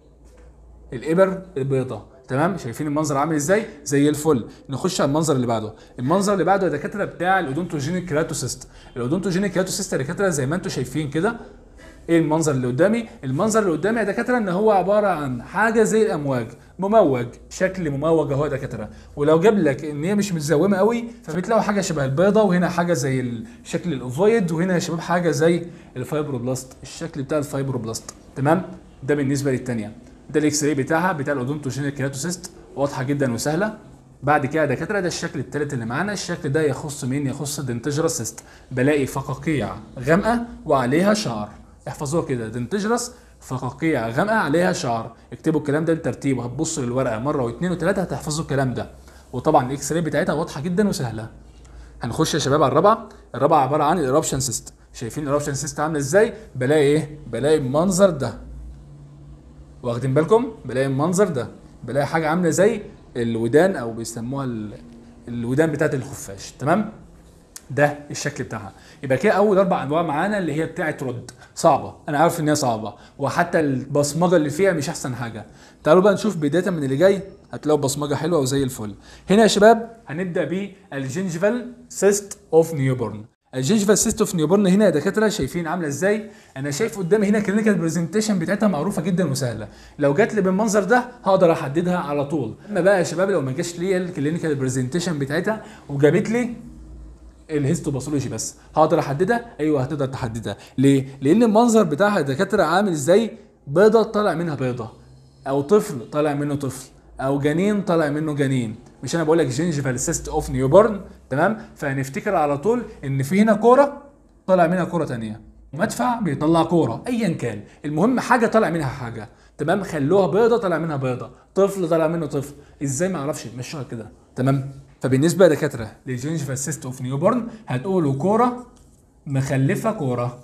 Speaker 1: الابر البيضاء تمام شايفين المنظر عامل ازاي زي الفل نخش على المنظر اللي بعده المنظر اللي بعده يا دكاتره بتاع الاودونتوجينيك كراتوسيست الاودونتوجينيك كراتوسيست يا دكاتره زي ما انتم شايفين كده ايه المنظر اللي قدامي المنظر اللي قدامي يا دكاتره ان هو عباره عن حاجه زي الامواج مموج شكل مموج اهو يا دكاتره ولو جاب لك ان هي مش متزومه قوي فبتلاقوا حاجه شبه البيضه وهنا حاجه زي الشكل الاوفويد وهنا يا شباب حاجه زي الفايبروبلاست الشكل بتاع الفايبروبلاست تمام ده بالنسبه للثانيه ده الاكس راي بتاعها بتاع الاودونتوجينيك كيراتوسيست واضحه جدا وسهله بعد كده يا دكاتره ده الشكل الثالث اللي معانا الشكل ده يخص مين يخص الدنتجرس سيست بلاقي فقاقيع غامقه وعليها شعر احفظوها كده دنتجرس فقاقيع غامقه عليها شعر اكتبوا الكلام ده بترتيب وهتبصوا للورقه مره واثنين وثلاثه هتحفظوا الكلام ده وطبعا الاكس راي بتاعتها واضحه جدا وسهله هنخش يا شباب على الرابعه الرابعه عباره عن الايربشن سيست شايفين الايربشن سيست عامله ازاي بلاقي ايه بلاقي المنظر ده واخدين بالكم بلاقي المنظر ده بلاقي حاجه عامله زي الودان او بيسموها ال- الودان بتاعت الخفاش تمام ده الشكل بتاعها يبقى كده اول اربع انواع معانا اللي هي بتاعه رد صعبه انا عارف ان هي صعبه وحتى البصمجه اللي فيها مش احسن حاجه تعالوا بقى نشوف بدايه من اللي جاي هتلاقوا بصمجه حلوه وزي الفل هنا يا شباب هنبدا بالجنجفال سيست اوف نيوبورن الجينجيفال سيست اوف نيوبورن هنا يا دكاتره شايفين عامله ازاي انا شايف قدامي هنا كلينيكال برزنتيشن بتاعتها معروفه جدا وسهله لو جات لي بالمنظر ده هقدر احددها على طول اما بقى يا شباب لو ما جاش لي الكلينيكال برزنتيشن بتاعتها وجابت لي الهيستوباثولوجي بس هقدر احددها ايوه هتقدر تحددها ليه لان المنظر بتاعها يا دكاتره عامل زي بيضه طالع منها بيضه او طفل طالع منه طفل او جنين طالع منه جنين مش انا بقول لك جينجيفال سيست اوف نيوبورن تمام فهنفتكر على طول ان في هنا كوره طالع منها كوره تانية مدفع بيطلع كوره ايا كان المهم حاجه طالع منها حاجه تمام خلوها بيضه طالع منها بيضه طفل طالع منه طفل ازاي ما اعرفش مشوها كده تمام فبالنسبه يا دكاتره للجينجيفال سيست اوف نيوبورن هتقولوا كوره مخلفه كوره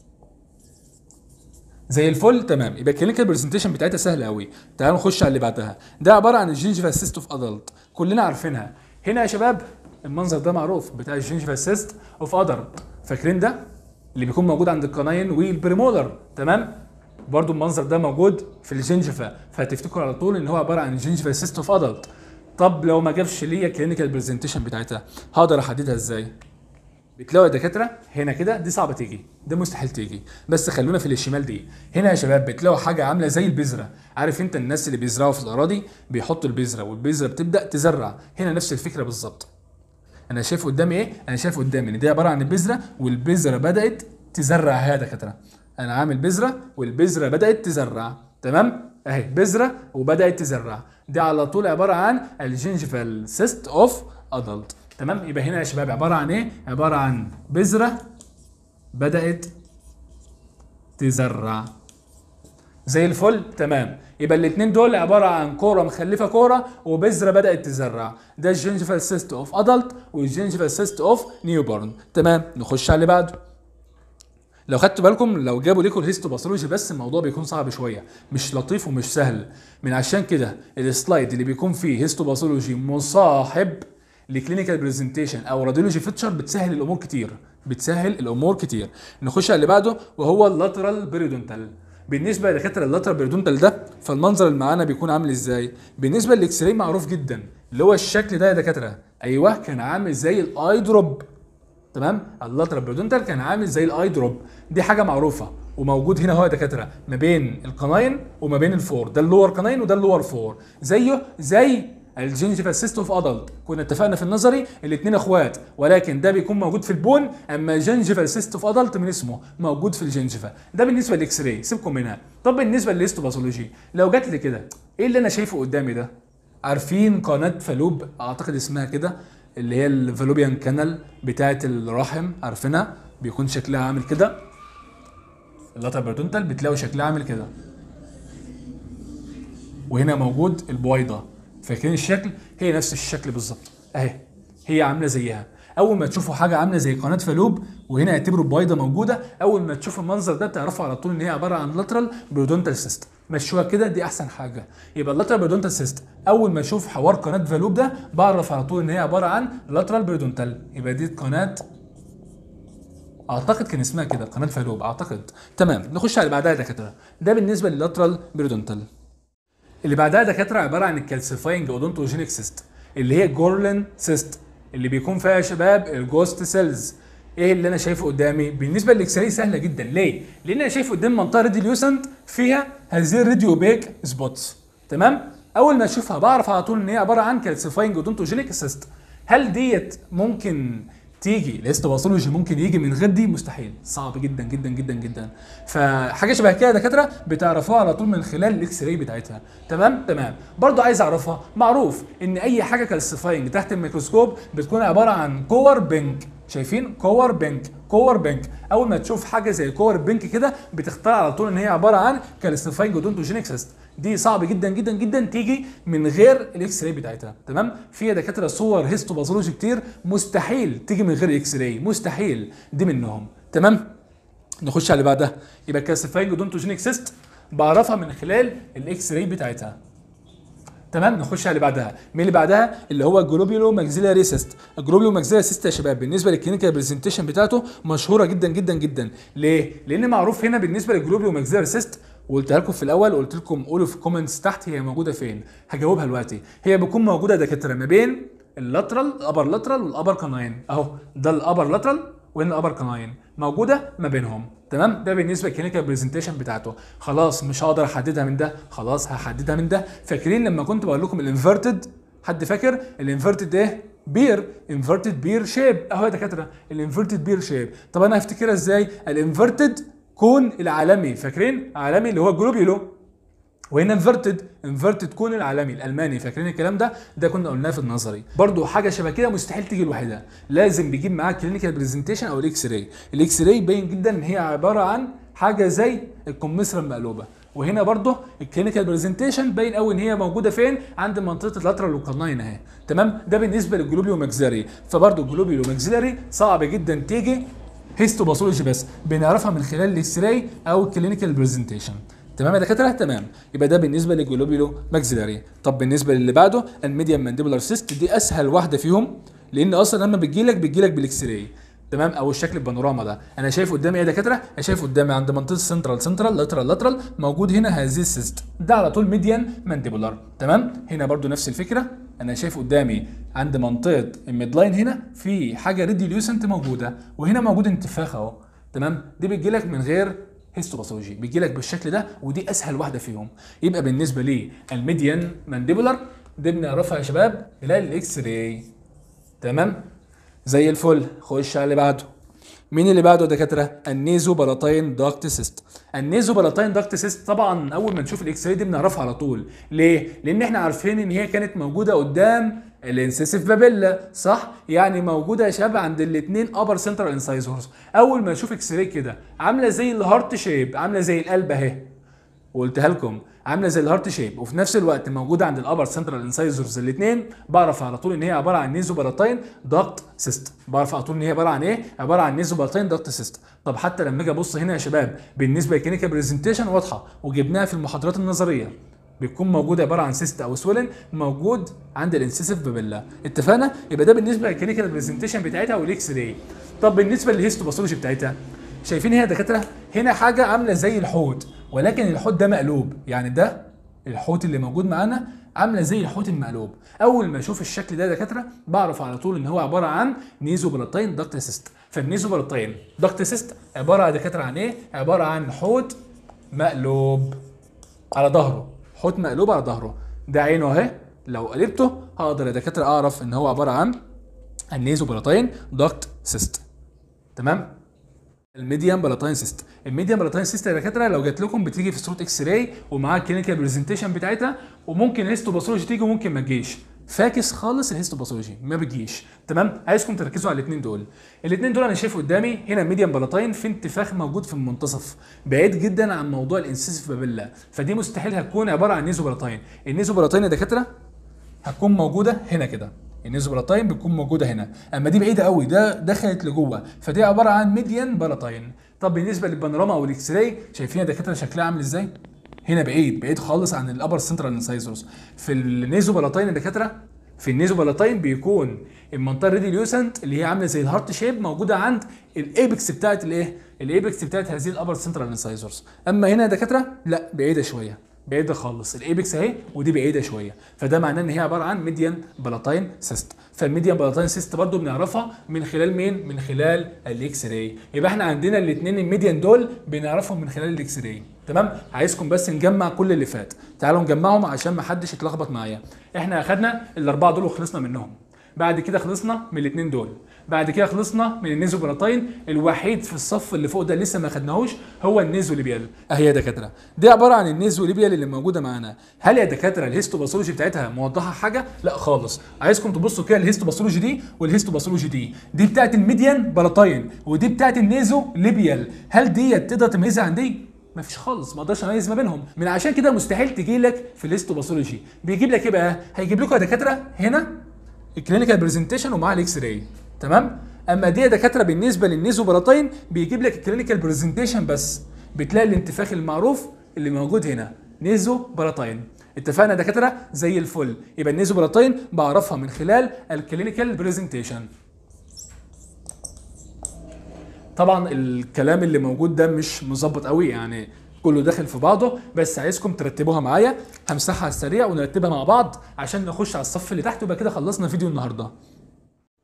Speaker 1: زي الفل تمام يبقى الكلينيكال برزنتيشن بتاعتها سهله قوي تعالوا نخش على اللي بعدها ده عباره عن الجينجيفال سيست اوف ادلت كلنا عارفينها هنا يا شباب المنظر ده معروف بتاع الجينجيفال سيست اوف ادلت فاكرين ده اللي بيكون موجود عند القناين والبريمولر تمام برضو المنظر ده موجود في الجينجيفا فهتفتكروا على طول ان هو عباره عن الجينجيفال سيست اوف ادلت طب لو ما جابش ليا كلينيكال برزنتيشن بتاعتها هقدر احددها ازاي بتلاقوا يا دكاتره هنا كده دي صعبه تيجي ده مستحيل تيجي بس خلونا في الشمال دي هنا يا شباب بتلاقوا حاجه عامله زي البذره عارف انت الناس اللي بيزرعوا في الاراضي بيحطوا البذره والبذره بتبدا تزرع هنا نفس الفكره بالظبط انا شايف قدامي ايه انا شايف قدامي ان دي عباره عن البذره والبذره بدات تزرع يا دكاتره انا عامل بذره والبذره بدات تزرع تمام اهي بذره وبدات تزرع دي على طول عباره عن الجينجيفال سيست اوف ادلت تمام يبقى هنا يا شباب عباره عن ايه عباره عن بذره بدات تزرع زي الفل تمام يبقى الاثنين دول عباره عن كوره مخلفه كوره وبذره بدات تزرع ده الجينجيفال سيست اوف ادلت والجينجيفال سيست اوف نيوبورن تمام نخش على اللي بعده لو خدتوا بالكم لو جابوا لكم الهيستوباثولوجي بس الموضوع بيكون صعب شويه مش لطيف ومش سهل من عشان كده السلايد اللي بيكون فيه هيستوباثولوجي مصاحب لكلينيكال برزنتيشن او راديولوجي فيتشر بتسهل الامور كتير بتسهل الامور كتير نخش على اللي بعده وهو اللاترال بيريدونتال بالنسبه لدكاتره اللاترال بيريدونتال ده فالمنظر اللي معانا بيكون عامل ازاي بالنسبه للاكس راي معروف جدا اللي هو الشكل ده يا دكاتره ايوه كان عامل زي الاي دروب تمام اللاترال بيريدونتال كان عامل زي الاي دروب دي حاجه معروفه وموجود هنا هو يا دكاتره ما بين القناين وما بين الفور ده اللور قناين وده اللور فور زيه زي الجينجيفال سيست اوف ادلت كنا اتفقنا في النظري الاثنين اخوات ولكن ده بيكون موجود في البون اما الجينجيفال سيست اوف ادلت من اسمه موجود في الجينجيفا ده بالنسبه للاكس راي سيبكم منها طب بالنسبه للهيستوباثولوجي لو جات لي كده ايه اللي انا شايفه قدامي ده عارفين قناه فالوب اعتقد اسمها كده اللي هي الفالوبيان كانال بتاعه الرحم عارفينها بيكون شكلها عامل كده اللاتر بيرتونتال بتلاقوا شكلها عامل كده وهنا موجود البويضه فاكرين الشكل هي نفس الشكل بالظبط اهي هي عامله زيها اول ما تشوفوا حاجه عامله زي قناه فالوب وهنا اعتبروا البويضه موجوده اول ما تشوفوا المنظر ده تعرفوا على طول ان هي عباره عن لاترال بيرودونتال سيست مشوها كده دي احسن حاجه يبقى اللاترال بيرودونتال سيست اول ما اشوف حوار قناه فالوب ده بعرف على طول ان هي عباره عن لاترال بيرودونتال يبقى دي قناه اعتقد كان اسمها كده قناه فالوب اعتقد تمام نخش على اللي بعدها يا دكاتره ده بالنسبه لللاترال بيرودونتال اللي بعدها دكاتره عباره عن الكالسيفاينج اودونتوجينيك سيست اللي هي جورلين سيست اللي بيكون فيها يا شباب الجوست سيلز ايه اللي انا شايفه قدامي بالنسبه للاكس راي سهله جدا ليه لان انا شايف قدام منطقه ريديوليوسنت فيها هذه الراديو بيك سبوتس تمام اول ما اشوفها بعرف على طول ان هي عباره عن كالسيفاينج اودونتوجينيك سيست هل ديت ممكن تيجي الهيستوباثولوجي ممكن يجي من غير دي مستحيل صعب جدا جدا جدا جدا فحاجه شبه كده يا دكاتره بتعرفوها على طول من خلال الاكس راي بتاعتها تمام تمام برضو عايز اعرفها معروف ان اي حاجه كالسيفاينج تحت الميكروسكوب بتكون عباره عن كور بينك شايفين كور بينك كور بينك اول ما تشوف حاجه زي كور بينك كده بتختار على طول ان هي عباره عن كالسيفاينج اودونتوجينيك سيست دي صعب جدا جدا جدا تيجي من غير الاكس راي بتاعتها تمام في دكاتره صور هيستوباثولوجي كتير مستحيل تيجي من غير الاكس راي مستحيل دي منهم تمام نخش على اللي بعدها يبقى كالسيفاينج اودونتوجينيك سيست بعرفها من خلال الاكس راي بتاعتها تمام نخش على اللي بعدها مين اللي بعدها اللي هو جلوبيولو ماكسيلاري سيست الجلوبيولو ماكسيلاري سيست يا شباب بالنسبه للكلينيكال برزنتيشن بتاعته مشهوره جدا جدا جدا ليه لان معروف هنا بالنسبه للجلوبيولو ماكسيلاري سيست وقلتها لكم في الاول قلت لكم قولوا في الكومنتس تحت هي موجوده فين هجاوبها دلوقتي هي بتكون موجوده دكاتره ما بين اللاترال الابر لاترال والابر كاناين اهو ده الابر لاترال وهنا الابر كناين موجوده ما بينهم تمام ده بالنسبه للكلينيكال برزنتيشن بتاعته خلاص مش هقدر احددها من ده خلاص هحددها من ده فاكرين لما كنت بقول لكم الانفرتد حد فاكر الانفرتد ايه بير انفرتد بير شيب اهو يا دكاتره الانفرتد بير شيب طب انا هفتكرها ازاي الانفرتد كون العالمي فاكرين عالمي اللي هو جلوبيولو وهنا انفرتد انفرتد كون العالمي الالماني فاكرين الكلام ده ده كنا قلناه في النظري برضو حاجه شبه كده مستحيل تيجي لوحدها لازم بيجيب معاك كلينيكال برزنتيشن او الاكس راي الاكس راي باين جدا ان هي عباره عن حاجه زي الكمثرى المقلوبه وهنا برضه الكلينيكال برزنتيشن باين قوي ان هي موجوده فين عند منطقه اللاترال والقرنين اهي تمام ده بالنسبه للجلوبيو ماكسيلاري فبرضه الجلوبيو ماكسيلاري صعب جدا تيجي هيستوباثولوجي بس بنعرفها من خلال الاكس راي او الكلينيكال برزنتيشن تمام يا دكاتره تمام يبقى ده بالنسبه للجلوبيولو ماكسيلاري طب بالنسبه للي بعده الميديان مانديبولار سيست دي اسهل واحده فيهم لان اصلا لما بتجيلك بتجيلك بالاكس راي تمام او الشكل البانوراما ده انا شايف قدامي ايه يا دكاتره انا شايف قدامي عند منطقه سنترال سنترال لاترال لاترال موجود هنا هذه السيست ده على طول ميديان مانديبولار تمام هنا برضو نفس الفكره انا شايف قدامي عند منطقه الميد لاين هنا في حاجه ريديوليوسنت موجوده وهنا موجود انتفاخ اهو تمام دي بتجيلك من غير هيستوباثولوجي بيجي لك بالشكل ده ودي اسهل واحده فيهم يبقى بالنسبه لي الميديان مانديبولار دي بنعرفها يا شباب خلال الاكس راي تمام زي الفل خش على اللي بعده مين اللي بعده يا دكاتره النيزو بلاتين داكت سيست النيزو بلاتين داكت سيست طبعا اول ما نشوف الاكس راي دي بنعرفها على طول ليه لان احنا عارفين ان هي كانت موجوده قدام الانسيسيف بابيلا صح يعني موجوده يا شباب عند الاثنين ابر سنترال انسايزورز اول ما نشوف اكس راي كده عامله زي الهارت شيب عامله زي القلب اهي وقلتها لكم عامله زي الهارت شيب وفي نفس الوقت موجوده عند الابر سنترال انسايزرز الاثنين بعرف على طول ان هي عباره عن نيزو بلاتين داكت سيست بعرف على طول ان هي عباره عن ايه عباره عن نيزو بلاتين داكت سيست طب حتى لما اجي ابص هنا يا شباب بالنسبه للكلينيكال برزنتيشن واضحه وجبناها في المحاضرات النظريه بيكون موجود عباره عن سيست او سويلن موجود عند الانسيسيف بابيلا اتفقنا يبقى ده بالنسبه للكلينيكال برزنتيشن بتاعتها والاكس راي طب بالنسبه للهيستوباثولوجي بتاعتها شايفين هنا يا دكاتره هنا حاجه عامله زي الحوت ولكن الحوت ده مقلوب يعني ده الحوت اللي موجود معانا عامله زي الحوت المقلوب اول ما اشوف الشكل ده يا دكاتره بعرف على طول ان هو عباره عن نيزوبلاتين داكت سيست فالنيزوبلاتين داكت سيست عباره يا دكاتره عن ايه عباره عن حوت مقلوب على ظهره حوت مقلوب على ظهره ده عينه اهي لو قلبته هقدر يا دكاتره اعرف ان هو عباره عن النيزوبلاتين داكت سيست تمام الميديان بلاتاين سيست الميديان بلاتاين سيست يا دكاتره لو جات لكم بتيجي في صوره اكس راي ومعاها الكلينيكال برزنتيشن بتاعتها وممكن الهيستوباثولوجي تيجي وممكن ما تجيش فاكس خالص الهيستوباثولوجي ما بتجيش تمام عايزكم تركزوا على الاثنين دول الاثنين دول انا شايف قدامي هنا ميديان بلاتاين في انتفاخ موجود في المنتصف بعيد جدا عن موضوع الانسيسيف بابيلا فدي مستحيل هتكون عباره عن نيزو بلاتاين النيزو بلاتاين يا دكاتره هتكون موجوده هنا كده النيزوبلاتاين بتكون موجوده هنا اما دي بعيده قوي ده دخلت لجوه فدي عباره عن ميديان بلاتاين طب بالنسبه للبانوراما او الاكس راي شايفين يا دكاتره شكلها عامل ازاي هنا بعيد بعيد خالص عن الابر سنترال انسايزرز في النيزوبلاتين يا دكاتره في النيزوبلاتين بيكون المنطقه الريديوليوسنت اللي هي عامله زي الهارت شيب موجوده عند الايبكس بتاعت الايه الايبكس بتاعت هذه الابر سنترال انسايزرز اما هنا يا دكاتره لا بعيده شويه بعيده خالص الايبكس اهي ودي بعيده شويه فده معناه ان هي عباره عن ميديان بلاتاين سيست فالميديان بلاتاين سيست برضو بنعرفها من خلال مين من خلال الاكس راي يبقى احنا عندنا الاثنين الميديان دول بنعرفهم من خلال الاكس راي تمام عايزكم بس نجمع كل اللي فات تعالوا نجمعهم عشان ما حدش يتلخبط معايا احنا اخدنا الاربعه دول وخلصنا منهم بعد كده خلصنا من الاثنين دول بعد كده خلصنا من النيزوبلاتين الوحيد في الصف اللي فوق ده لسه ما خدناهوش هو النيزوليبيال اهي يا دكاتره دي عباره عن النيزوليبيال اللي موجوده معانا هل يا دكاتره الهيستوباثولوجي بتاعتها موضحه حاجه لا خالص عايزكم تبصوا كده الهيستوباثولوجي دي والهيستوباثولوجي دي دي بتاعت الميديان بلاتين ودي بتاعت النيزوليبيال هل ديت تقدر تميزها عن دي مفيش خالص ما اقدرش اميز ما بينهم من عشان كده مستحيل تجي لك في الهيستوباثولوجي بيجيب لك ايه بقى هيجيب لكم يا دكاتره هنا الكلينيكال برزنتيشن ومعاه الاكس راي تمام اما دي يا دكاتره بالنسبه للنيزوبلاتين بيجيب لك الكلينيكال برزنتيشن بس بتلاقي الانتفاخ المعروف اللي موجود هنا نيزو بلاتين اتفقنا يا دكاتره زي الفل يبقى النيزو بلاتين بعرفها من خلال الكلينيكال برزنتيشن طبعا الكلام اللي موجود ده مش مظبط قوي يعني كله داخل في بعضه بس عايزكم ترتبوها معايا همسحها على السريع ونرتبها مع بعض عشان نخش على الصف اللي تحت ويبقى كده خلصنا فيديو النهارده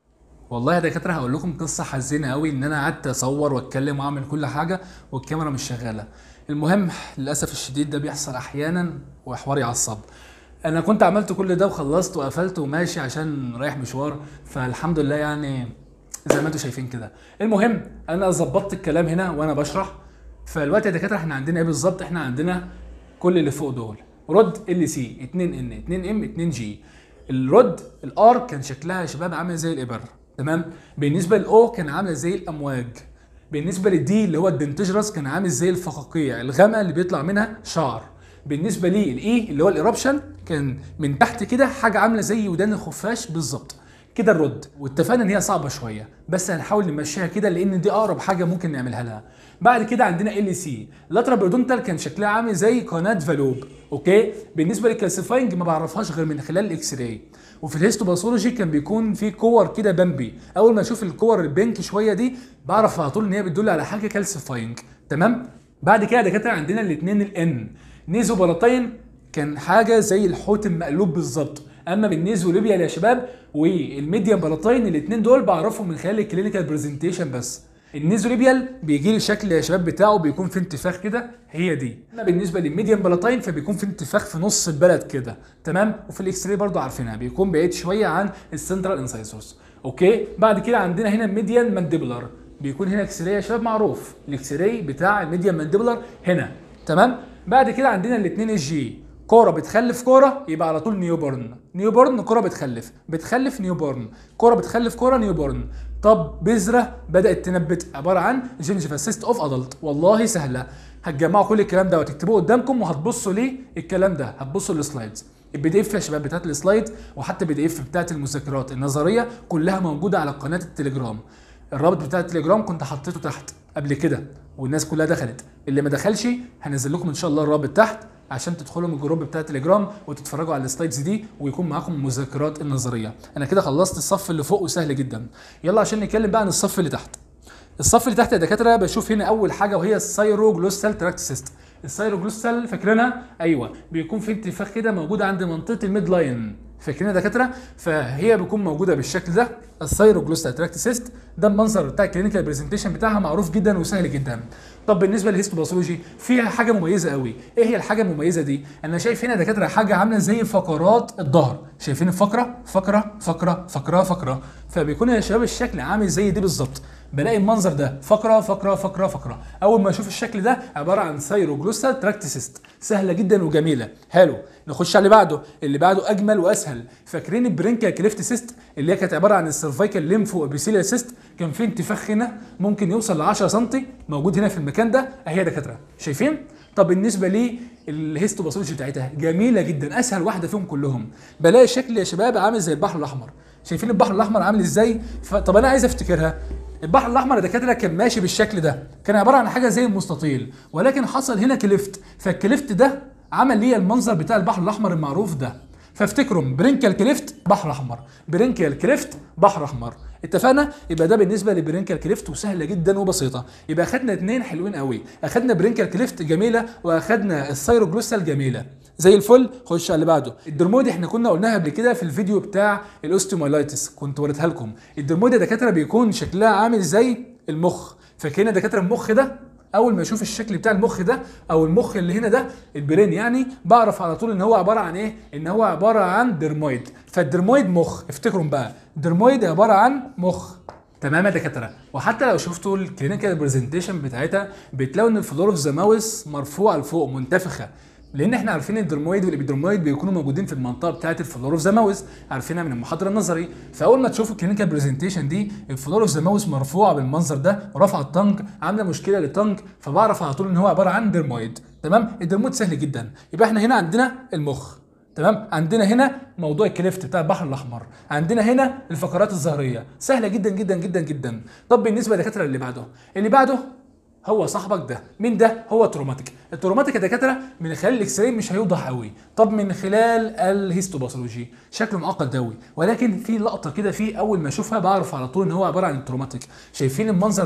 Speaker 1: والله يا دكاتره هقول لكم قصه حزينه قوي ان انا قعدت اصور واتكلم واعمل كل حاجه والكاميرا مش شغاله المهم للاسف الشديد ده بيحصل احيانا وحوار يعصب انا كنت عملت كل ده وخلصت وقفلت وماشي عشان رايح مشوار فالحمد لله يعني زي ما انتم شايفين كده المهم انا ظبطت الكلام هنا وانا بشرح فالوقت يا دكاتره احنا عندنا ايه بالظبط احنا عندنا كل اللي فوق دول رد ال سي 2 ان 2 ام 2 جي الرد الار كان شكلها يا شباب عامل زي الابر تمام بالنسبه للاو كان عامله زي الامواج بالنسبه للدي اللي هو الدنتجرس كان عامل زي الفقاقيع الغامه اللي بيطلع منها شعر بالنسبه لي الاي اللي هو الايربشن كان من تحت كده حاجه عامله زي ودان الخفاش بالظبط كده الرد واتفقنا ان هي صعبه شويه بس هنحاول نمشيها كده لان دي اقرب حاجه ممكن نعملها لها بعد كده عندنا ال سي لاترال بيردونتال كان شكلها عامل زي قناه فالوب اوكي بالنسبه للكالسيفاينج ما بعرفهاش غير من خلال الاكس راي وفي الهيستوباثولوجي كان بيكون في كور كده بامبي اول ما اشوف الكور البينك شويه دي بعرف على طول ان هي بتدل على حاجه كالسيفاينج تمام بعد كده دكاتره عندنا الاثنين الان نيزو بلاطين كان حاجه زي الحوت المقلوب بالظبط اما بالنيزو ليبيا يا شباب والميديان بلاطين الاثنين دول بعرفهم من خلال الكلينيكال برزنتيشن بس النيزوليبيال بيجي لي الشكل يا شباب بتاعه بيكون في انتفاخ كده هي دي اما بالنسبه للميديان بلاطين فبيكون في انتفاخ في نص البلد كده تمام وفي الاكس راي برضه عارفينها بيكون بعيد شويه عن السنترال انسايزورز اوكي بعد كده عندنا هنا ميديان مانديبولار بيكون هنا اكس راي يا شباب معروف الاكس راي بتاع الميديان مانديبولار هنا تمام بعد كده عندنا الاثنين الجي كوره بتخلف كوره يبقى على طول نيوبورن نيوبورن كوره بتخلف بتخلف نيوبورن كوره بتخلف كوره نيوبورن طب بذره بدات تنبت عباره عن جينجيفا سيست اوف ادلت والله سهله هتجمعوا كل الكلام ده وتكتبوه قدامكم وهتبصوا ليه الكلام ده هتبصوا للسلايدز البي دي اف يا شباب بتاعت السلايد وحتى البي دي اف بتاعت المذكرات النظريه كلها موجوده على قناه التليجرام الرابط بتاع التليجرام كنت حطيته تحت قبل كده والناس كلها دخلت اللي ما دخلش هنزل لكم ان شاء الله الرابط تحت عشان تدخلوا من الجروب بتاع التليجرام وتتفرجوا على السلايدز دي ويكون معاكم المذكرات النظريه انا كده خلصت الصف اللي فوق وسهل جدا يلا عشان نتكلم بقى عن الصف اللي تحت الصف اللي تحت يا دكاتره بشوف هنا اول حاجه وهي السايروجلوسال تراكت سيستم السايروجلوسال فاكرينها ايوه بيكون في انتفاخ كده موجود عند منطقه الميد لاين فاكرين يا دكاتره فهي بتكون موجوده بالشكل ده السايروجلوسال تراكت سيست ده المنظر بتاع الكلينيكال برزنتيشن بتاعها معروف جدا وسهل جدا طب بالنسبه للهيستوباثولوجي فيها حاجه مميزه قوي ايه هي الحاجه المميزه دي انا شايف هنا يا دكاتره حاجه عامله زي فقرات الظهر شايفين الفقره فقره فقره فقره فقره فبيكون يا شباب الشكل عامل زي دي بالظبط بلاقي المنظر ده فقره فقره فقره فقره اول ما اشوف الشكل ده عباره عن سايروجلوسال تراكت سيست سهله جدا وجميله حلو نخش على اللي بعده اللي بعده اجمل واسهل فاكرين البرينكا كليفت سيست اللي هي كانت عباره عن السيرفايكال ليمفو ابيثيليال سيست كان في انتفاخ هنا ممكن يوصل ل 10 سم موجود هنا في المكان ده اهي يا دكاتره شايفين طب بالنسبه لي الهيستوباثولوجي بتاعتها جميله جدا اسهل واحده فيهم كلهم بلاقي الشكل يا شباب عامل زي البحر الاحمر شايفين البحر الاحمر عامل ازاي طب انا عايز افتكرها البحر الاحمر يا دكاتره كان ماشي بالشكل ده كان عباره عن حاجه زي المستطيل ولكن حصل هنا كليفت فالكليفت ده عمل لي المنظر بتاع البحر الاحمر المعروف ده فافتكروا برينكال كليفت بحر احمر برينكال كليفت بحر احمر اتفقنا يبقى ده بالنسبه لبرينكال كليفت وسهله جدا وبسيطه يبقى اخدنا اتنين حلوين قوي اخدنا برينكال كليفت جميله واخدنا السايروجلوسال جميله زي الفل خش على اللي بعده الدرمودي احنا كنا قلناها قبل كده في الفيديو بتاع الاوستيومايلايتس كنت وريتها لكم الدرمودي يا دكاتره بيكون شكلها عامل زي المخ فاكرين يا دكاتره المخ ده اول ما اشوف الشكل بتاع المخ ده او المخ اللي هنا ده البرين يعني بعرف على طول ان هو عباره عن ايه ان هو عباره عن درمويد فالدرمويد مخ افتكروا بقى درمويد عباره عن مخ تمام يا دكاتره وحتى لو شفتوا الكلينيكال برزنتيشن بتاعتها بتلاقوا ان الفلور اوف ذا ماوس مرفوعه لفوق منتفخه لان احنا عارفين الدرمويد والابيدرمويد بيكونوا موجودين في المنطقه بتاعه الفلور اوف ذا ماوس عارفينها من المحاضره النظري فاول ما تشوفوا الكلينيكال برزنتيشن دي الفلور اوف ذا ماوس مرفوعه بالمنظر ده ورافعه التنج عامله مشكله للتنج فبعرف على طول ان هو عباره عن درمويد تمام الدرمويد سهل جدا يبقى احنا هنا عندنا المخ تمام عندنا هنا موضوع الكليفت بتاع البحر الاحمر عندنا هنا الفقرات الظهريه سهله جدا جدا جدا جدا طب بالنسبه للدكاتره اللي بعده اللي بعده هو صاحبك ده مين ده هو تروماتيك التروماتيك يا دكاتره من خلال الاكس راي مش هيوضح قوي طب من خلال الهيستوباثولوجي شكله معقد قوي ولكن في لقطه كده فيه اول ما اشوفها بعرف على طول ان هو عباره عن التروماتيك شايفين المنظر ده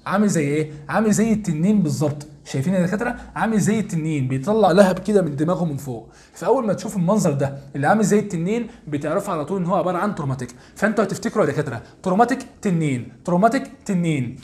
Speaker 1: عامل زي ايه عامل زي التنين بالظبط شايفين يا دكاتره عامل زي التنين بيطلع لهب كده من دماغه من فوق فاول ما تشوف المنظر ده اللي عامل زي التنين بتعرفوا على طول ان هو عباره عن تروماتيك فانتوا هتفتكروا يا دكاتره تروماتيك تنين تروماتيك تنين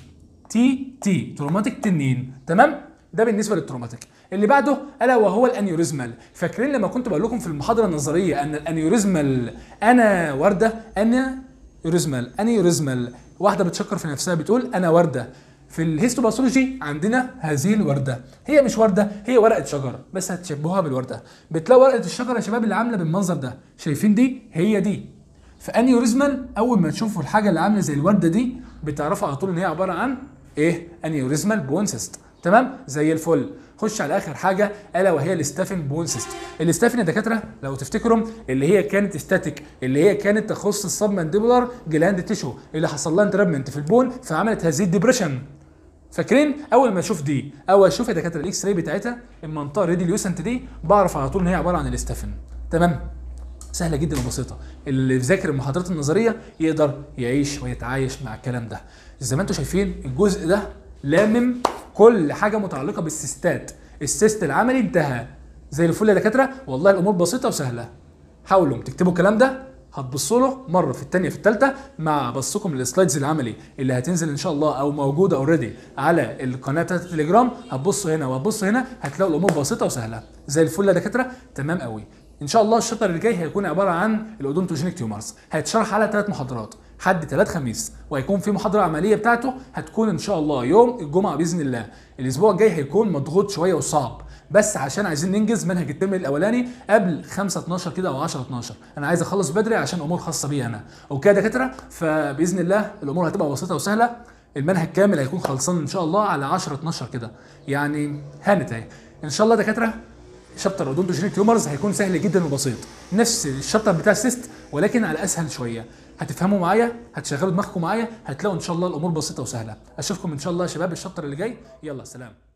Speaker 1: تي تي تروماتيك تنين تمام ده بالنسبه للتروماتيك اللي بعده الا وهو الانيوريزمال فاكرين لما كنت بقول لكم في المحاضره النظريه ان الانيوريزمال انا ورده انا يوريزمال انيوريزمال واحده بتشكر في نفسها بتقول انا ورده في الهيستوباثولوجي عندنا هذه الورده هي مش ورده هي ورقه شجره بس هتشبهوها بالورده بتلاقوا ورقه الشجره يا شباب اللي عامله بالمنظر ده شايفين دي هي دي فانيوريزمال اول ما تشوفوا الحاجه اللي عامله زي الورده دي بتعرفوا على طول ان هي عباره عن ايه انيوريزمال بون سيست تمام زي الفل خش على اخر حاجه الا وهي الاستافين بون سيست الاستافين يا دكاتره لو تفتكروا اللي هي كانت ستاتيك اللي هي كانت تخص السب مانديبولار جلاند تيشو اللي حصل لها انترابمنت في البون فعملت هذه الديبريشن فاكرين اول ما اشوف دي او اشوف يا دكاتره الاكس راي بتاعتها المنطقه الريديليوسنت دي بعرف على طول ان هي عباره عن الاستافين تمام سهله جدا وبسيطه اللي ذاكر المحاضرات النظريه يقدر يعيش ويتعايش مع الكلام ده زي ما انتم شايفين الجزء ده لامم كل حاجه متعلقه بالسيستات السيست العملي انتهى زي الفل يا دكاتره والله الامور بسيطه وسهله حاولوا تكتبوا الكلام ده هتبصوا له مره في الثانيه في الثالثه مع بصكم للسلايدز العملي اللي هتنزل ان شاء الله او موجوده اوريدي على القناه بتاعت التليجرام هتبصوا هنا وهتبصوا هنا هتلاقوا الامور بسيطه وسهله زي الفل يا دكاتره تمام قوي ان شاء الله الشابتر اللي جاي هيكون عباره عن الاودونتوجينيك تيومرز هيتشرح على ثلاث محاضرات حد ثلاث خميس وهيكون في محاضره عمليه بتاعته هتكون ان شاء الله يوم الجمعه باذن الله الاسبوع الجاي هيكون مضغوط شويه وصعب بس عشان عايزين ننجز منهج الترم الاولاني قبل 5 12 كده او 10 12 انا عايز اخلص بدري عشان امور خاصه بي انا اوكي يا دكاتره فباذن الله الامور هتبقى بسيطه وسهله المنهج كامل هيكون خلصان ان شاء الله على 10 12 كده يعني هانت اهي ان شاء الله دكاتره شابتر اودونتوجينيك تيومرز هيكون سهل جدا وبسيط نفس الشابتر بتاع السيست ولكن على اسهل شويه هتفهموا معايا هتشغلوا دماغكم معايا هتلاقوا ان شاء الله الامور بسيطه وسهله اشوفكم ان شاء الله يا شباب الشابتر اللي جاي يلا سلام